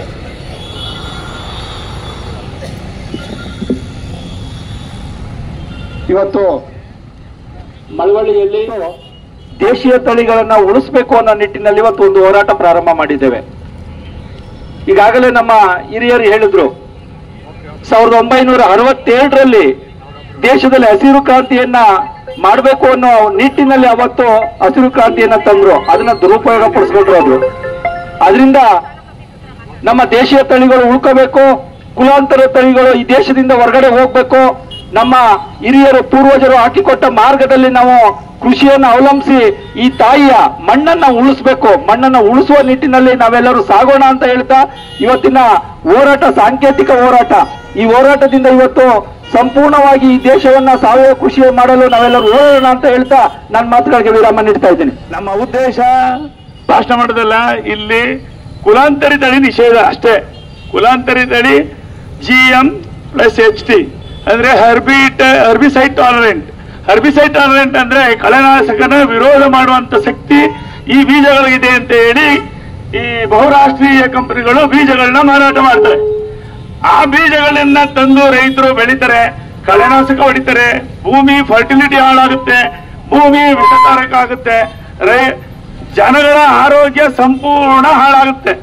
ಇವತ್ತು ಮಳವಳ್ಳಿಯಲ್ಲಿ ದೇಶೀಯ ತಳಿಗಳನ್ನ ಉಳಿಸಬೇಕು ಅನ್ನೋ ನಿಟ್ಟಿನಲ್ಲಿ ಇವತ್ತು ಒಂದು ಹೋರಾಟ ಪ್ರಾರಂಭ ಮಾಡಿದ್ದೇವೆ ಈಗಾಗಲೇ ನಮ್ಮ ಹಿರಿಯರು ಹೇಳಿದ್ರು ಸಾವಿರದ ಒಂಬೈನೂರ ಅರವತ್ತೇಳರಲ್ಲಿ ದೇಶದಲ್ಲಿ ಹಸಿರು ಕ್ರಾಂತಿಯನ್ನ ಮಾಡಬೇಕು ಅನ್ನೋ ನಿಟ್ಟಿನಲ್ಲಿ ಅವತ್ತು ಹಸಿರು ಕ್ರಾಂತಿಯನ್ನ ತಂದ್ರು ಅದನ್ನ ದುರುಪಯೋಗ ಪಡಿಸ್ಕೊಂಡ್ರು ಅದು ಅದರಿಂದ ನಮ್ಮ ದೇಶೀಯ ತಳಿಗಳು ಉಳ್ಕೋಬೇಕು ಕುಲಾಂತರ ತಳಿಗಳು ಈ ದೇಶದಿಂದ ಹೊರಗಡೆ ಹೋಗ್ಬೇಕು ನಮ್ಮ ಹಿರಿಯರು ಪೂರ್ವಜರು ಹಾಕಿಕೊಟ್ಟ ಮಾರ್ಗದಲ್ಲಿ ನಾವು ಕೃಷಿಯನ್ನು ಅವಲಂಬಿಸಿ ಈ ತಾಯಿಯ ಮಣ್ಣನ್ನ ಉಳಿಸ್ಬೇಕು ಮಣ್ಣನ್ನ ಉಳಿಸುವ ನಿಟ್ಟಿನಲ್ಲಿ ನಾವೆಲ್ಲರೂ ಸಾಗೋಣ ಅಂತ ಹೇಳ್ತಾ ಇವತ್ತಿನ ಹೋರಾಟ ಸಾಂಕೇತಿಕ ಹೋರಾಟ ಈ ಹೋರಾಟದಿಂದ ಇವತ್ತು ಸಂಪೂರ್ಣವಾಗಿ ಈ ದೇಶವನ್ನ ಸಾವಯವ ಕೃಷಿ ಮಾಡಲು ನಾವೆಲ್ಲರೂ ಹೋರಾಡೋಣ ಅಂತ ಹೇಳ್ತಾ ನನ್ನ ಮಾತುಗಳಿಗೆ ವಿರಾಮ ನೀಡ್ತಾ ಇದ್ದೀನಿ ನಮ್ಮ ಉದ್ದೇಶ ಭಾಷಣ ಮಾಡೋದಲ್ಲ ಇಲ್ಲಿ ಕುಲಾಂತರಿ ತಳಿ ನಿಷೇಧ ಅಷ್ಟೇ ಕುಲಾಂತರಿ ತಳಿ G M plus H T ಅಂದ್ರೆ ಹರ್ಬಿಟ್ ಹರ್ಬಿಸೈಡ್ ಟಾಲರೆಂಟ್ ಹರ್ಬಿಸೈಡ್ ಟಾಲರೆಂಟ್ ಅಂದ್ರೆ ಕಳೆನಾಶಕನ ವಿರೋಧ ಮಾಡುವಂತ ಶಕ್ತಿ ಈ ಬೀಜಗಳಿಗಿದೆ ಅಂತ ಹೇಳಿ ಈ ಬಹುರಾಷ್ಟ್ರೀಯ ಕಂಪನಿಗಳು ಬೀಜಗಳನ್ನ ಮಾರಾಟ ಮಾಡ್ತಾರೆ ಆ ಬೀಜಗಳನ್ನ ತಂದು ರೈತರು ಬೆಳಿತಾರೆ ಕಳೆನಾಶಕ ಹೊಡಿತಾರೆ ಭೂಮಿ ಫರ್ಟಿಲಿಟಿ ಹಾಳಾಗುತ್ತೆ ಭೂಮಿ ವಿಷಕಾರಕ ಆಗುತ್ತೆ ರೈ ಜನಗಳ ಆರೋಗ್ಯ ಸಂಪೂರ್ಣ ಹಾಳಾಗುತ್ತೆ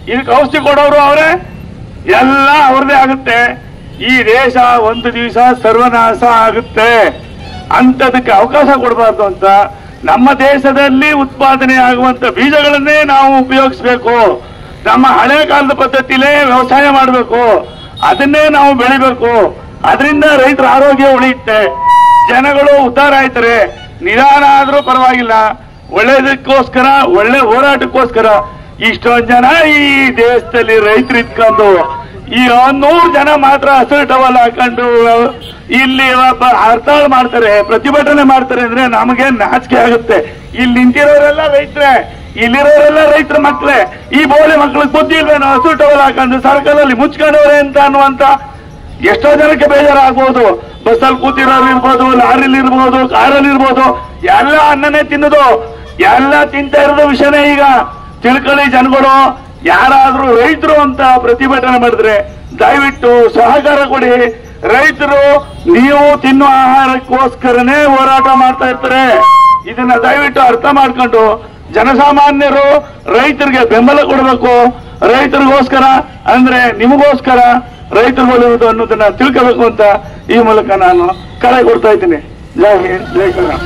ಇದಕ್ಕೆ ಔಷಧಿ ಕೊಡೋರು ಅವರೇ ಎಲ್ಲ ಅವ್ರದೇ ಆಗುತ್ತೆ ಈ ದೇಶ ಒಂದು ದಿವಸ ಸರ್ವನಾಶ ಆಗುತ್ತೆ ಅಂತದಕ್ಕೆ ಅವಕಾಶ ಕೊಡಬಾರ್ದು ಅಂತ ನಮ್ಮ ದೇಶದಲ್ಲಿ ಉತ್ಪಾದನೆ ಆಗುವಂತ ಬೀಜಗಳನ್ನೇ ನಾವು ಉಪಯೋಗಿಸ್ಬೇಕು ನಮ್ಮ ಹಳೆ ಕಾಲದ ಪದ್ಧತಿಲೇ ವ್ಯವಸಾಯ ಮಾಡಬೇಕು ಅದನ್ನೇ ನಾವು ಬೆಳಿಬೇಕು ಅದರಿಂದ ರೈತರ ಆರೋಗ್ಯ ಉಳಿಯುತ್ತೆ ಜನಗಳು ಉದ್ಧಾರ ಆಯ್ತಾರೆ ನಿಧಾನ ಆದ್ರೂ ಪರವಾಗಿಲ್ಲ ಒಳ್ಳೇದಕ್ಕೋಸ್ಕರ ಒಳ್ಳೆ ಹೋರಾಟಕ್ಕೋಸ್ಕರ ಇಷ್ಟೊಂದ್ ಜನ ಈ ದೇಶದಲ್ಲಿ ರೈತರು ಇಟ್ಕೊಂಡು ಈ ನೂರು ಜನ ಮಾತ್ರ ಹಸಿರು ಟವಲ್ ಹಾಕೊಂಡು ಇಲ್ಲಿ ಒಬ್ಬ ಹರ್ತಾಳ ಮಾಡ್ತಾರೆ ಪ್ರತಿಭಟನೆ ಮಾಡ್ತಾರೆ ಅಂದ್ರೆ ನಮಗೆ ನಾಚಿಕೆ ಆಗುತ್ತೆ ಇಲ್ಲಿ ನಿಂತಿರೋರೆಲ್ಲ ರೈತರೇ ಇಲ್ಲಿರೋರೆಲ್ಲ ರೈತರ ಮಕ್ಳೇ ಈ ಬೋಳಿ ಮಕ್ಳಿಗೆ ಬುದ್ಧಿ ಇಲ್ವೇನೋ ಹಸಿರು ಟವಲ್ ಹಾಕೊಂಡು ಸರ್ಕಲ್ ಅಲ್ಲಿ ಮುಚ್ಕೊಂಡವ್ರೆ ಅಂತ ಅನ್ನುವಂತ ಎಷ್ಟೋ ಜನಕ್ಕೆ ಬೇಜಾರಾಗ್ಬೋದು ಬಸ್ಸಲ್ಲಿ ಕೂತಿರೋರು ಇರ್ಬೋದು ಲಾರಿಲಿ ಇರ್ಬೋದು ಕಾರಲ್ಲಿ ಇರ್ಬೋದು ಎಲ್ಲ ಅನ್ನನೇ ತಿನ್ನೋದು ಎಲ್ಲ ತಿಂತ ಇರೋದು ವಿಷಯನೇ ಈಗ ತಿಳ್ಕೊಳ್ಳಿ ಜನಗಳು ಯಾರಾದ್ರೂ ರೈತರು ಅಂತ ಪ್ರತಿಭಟನೆ ಮಾಡಿದ್ರೆ ದಯವಿಟ್ಟು ಸಹಕಾರ ಕೊಡಿ ರೈತರು ನೀವು ತಿನ್ನೋ ಆಹಾರಕ್ಕೋಸ್ಕರನೇ ಹೋರಾಟ ಮಾಡ್ತಾ ಇರ್ತಾರೆ ಇದನ್ನ ದಯವಿಟ್ಟು ಅರ್ಥ ಮಾಡ್ಕೊಂಡು ಜನಸಾಮಾನ್ಯರು ರೈತರಿಗೆ ಬೆಂಬಲ ಕೊಡಬೇಕು ರೈತರಿಗೋಸ್ಕರ ಅಂದ್ರೆ ನಿಮಗೋಸ್ಕರ ರೈತರು ಒಳ್ಳೆಯದು ಅನ್ನೋದನ್ನ ತಿಳ್ಕೋಬೇಕು ಅಂತ ಈ ಮೂಲಕ ನಾನು ಕರೆ ಕೊಡ್ತಾ ಇದ್ದೀನಿ ಜೈ ಹಿಂದ್ ಜೈ ಕರ್ನಾಟಕ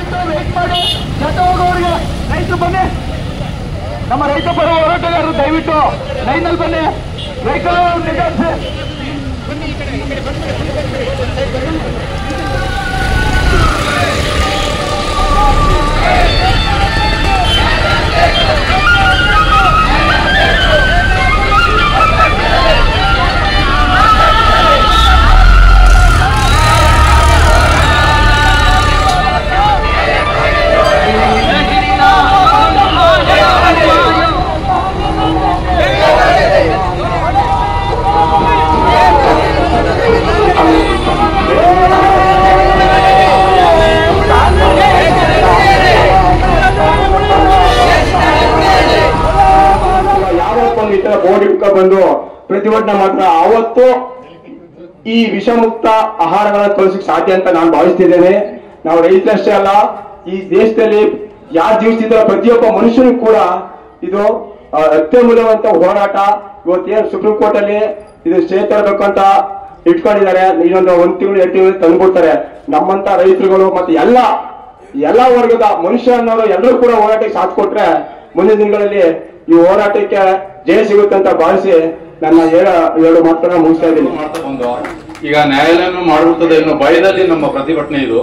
ರೈತರು ಬನ್ನಿ ನಮ್ಮ ರೈತ ಪರ ಹೋರಾಟಗಾರರು ದಯವಿಟ್ಟು ಲೈನಲ್ಲಿ ಬನ್ನಿ ರೈತರು ನಿಗಾರಿಸಿ ಯಾವತ್ತೊಂದು ಈ ತರ ಬೋರ್ಡ್ ಇಟ್ಕೊ ಬಂದು ಪ್ರತಿಭಟನೆ ಮಾತ್ರ ಅವತ್ತು ಈ ವಿಷಮುಕ್ತ ಆಹಾರಗಳನ್ನ ಕಳಿಸಕ್ ಸಾಧ್ಯ ಅಂತ ನಾನು ಭಾವಿಸ್ತಿದ್ದೇನೆ ನಾವು ರೈತರಷ್ಟೇ ಅಲ್ಲ ಈ ದೇಶದಲ್ಲಿ ಯಾರು ಜೀವಿಸ್ತಿದ್ದಾರೋ ಪ್ರತಿಯೊಬ್ಬ ಮನುಷ್ಯನೂ ಕೂಡ ಇದು ಆ, ಅತ್ಯಮೂಲ್ಯವಂತ ಹೋರಾಟ ಇವತ್ತೇನು ಸುಪ್ರೀಂ ಕೋರ್ಟ್ ಅಲ್ಲಿ ಇದು ಸ್ಟೇ ತರಬೇಕಂತ ಇಟ್ಕೊಂಡಿದ್ದಾರೆ ಇನ್ನೊಂದು ಒಂದ್ ತಿಂಗಳು ಎರಡು ತಿಂಗಳು ತಂದ್ಬಿಡ್ತಾರೆ ನಮ್ಮಂತ ರೈತರುಗಳು ಮತ್ತೆ ಎಲ್ಲ ಎಲ್ಲ ವರ್ಗದ ಮನುಷ್ಯ ಅನ್ನೋರು ಎಲ್ಲರೂ ಕೂಡ ಹೋರಾಟಕ್ಕೆ ಸಾಥ್ ಕೊಟ್ರೆ ಮುಂದಿನ ದಿನಗಳಲ್ಲಿ ಈ ಹೋರಾಟಕ್ಕೆ ಜಯ ಸಿಗುತ್ತೆ ಅಂತ ಭಾವಿಸಿ ನನ್ನ ಏಳ ಎರಡು ಮಾತನ್ನ ಮುಗಿಸ್ತಾ ಇದ್ದೀನಿ ಮಾಡ್ತಾ ಬಂದು ಈಗ ನ್ಯಾಯಾಲಯನು ಮಾಡ್ಬಿಡ್ತದೆ ಇನ್ನು ಭಯದಲ್ಲಿ ನಮ್ಮ ಪ್ರತಿಭಟನೆ ಇದು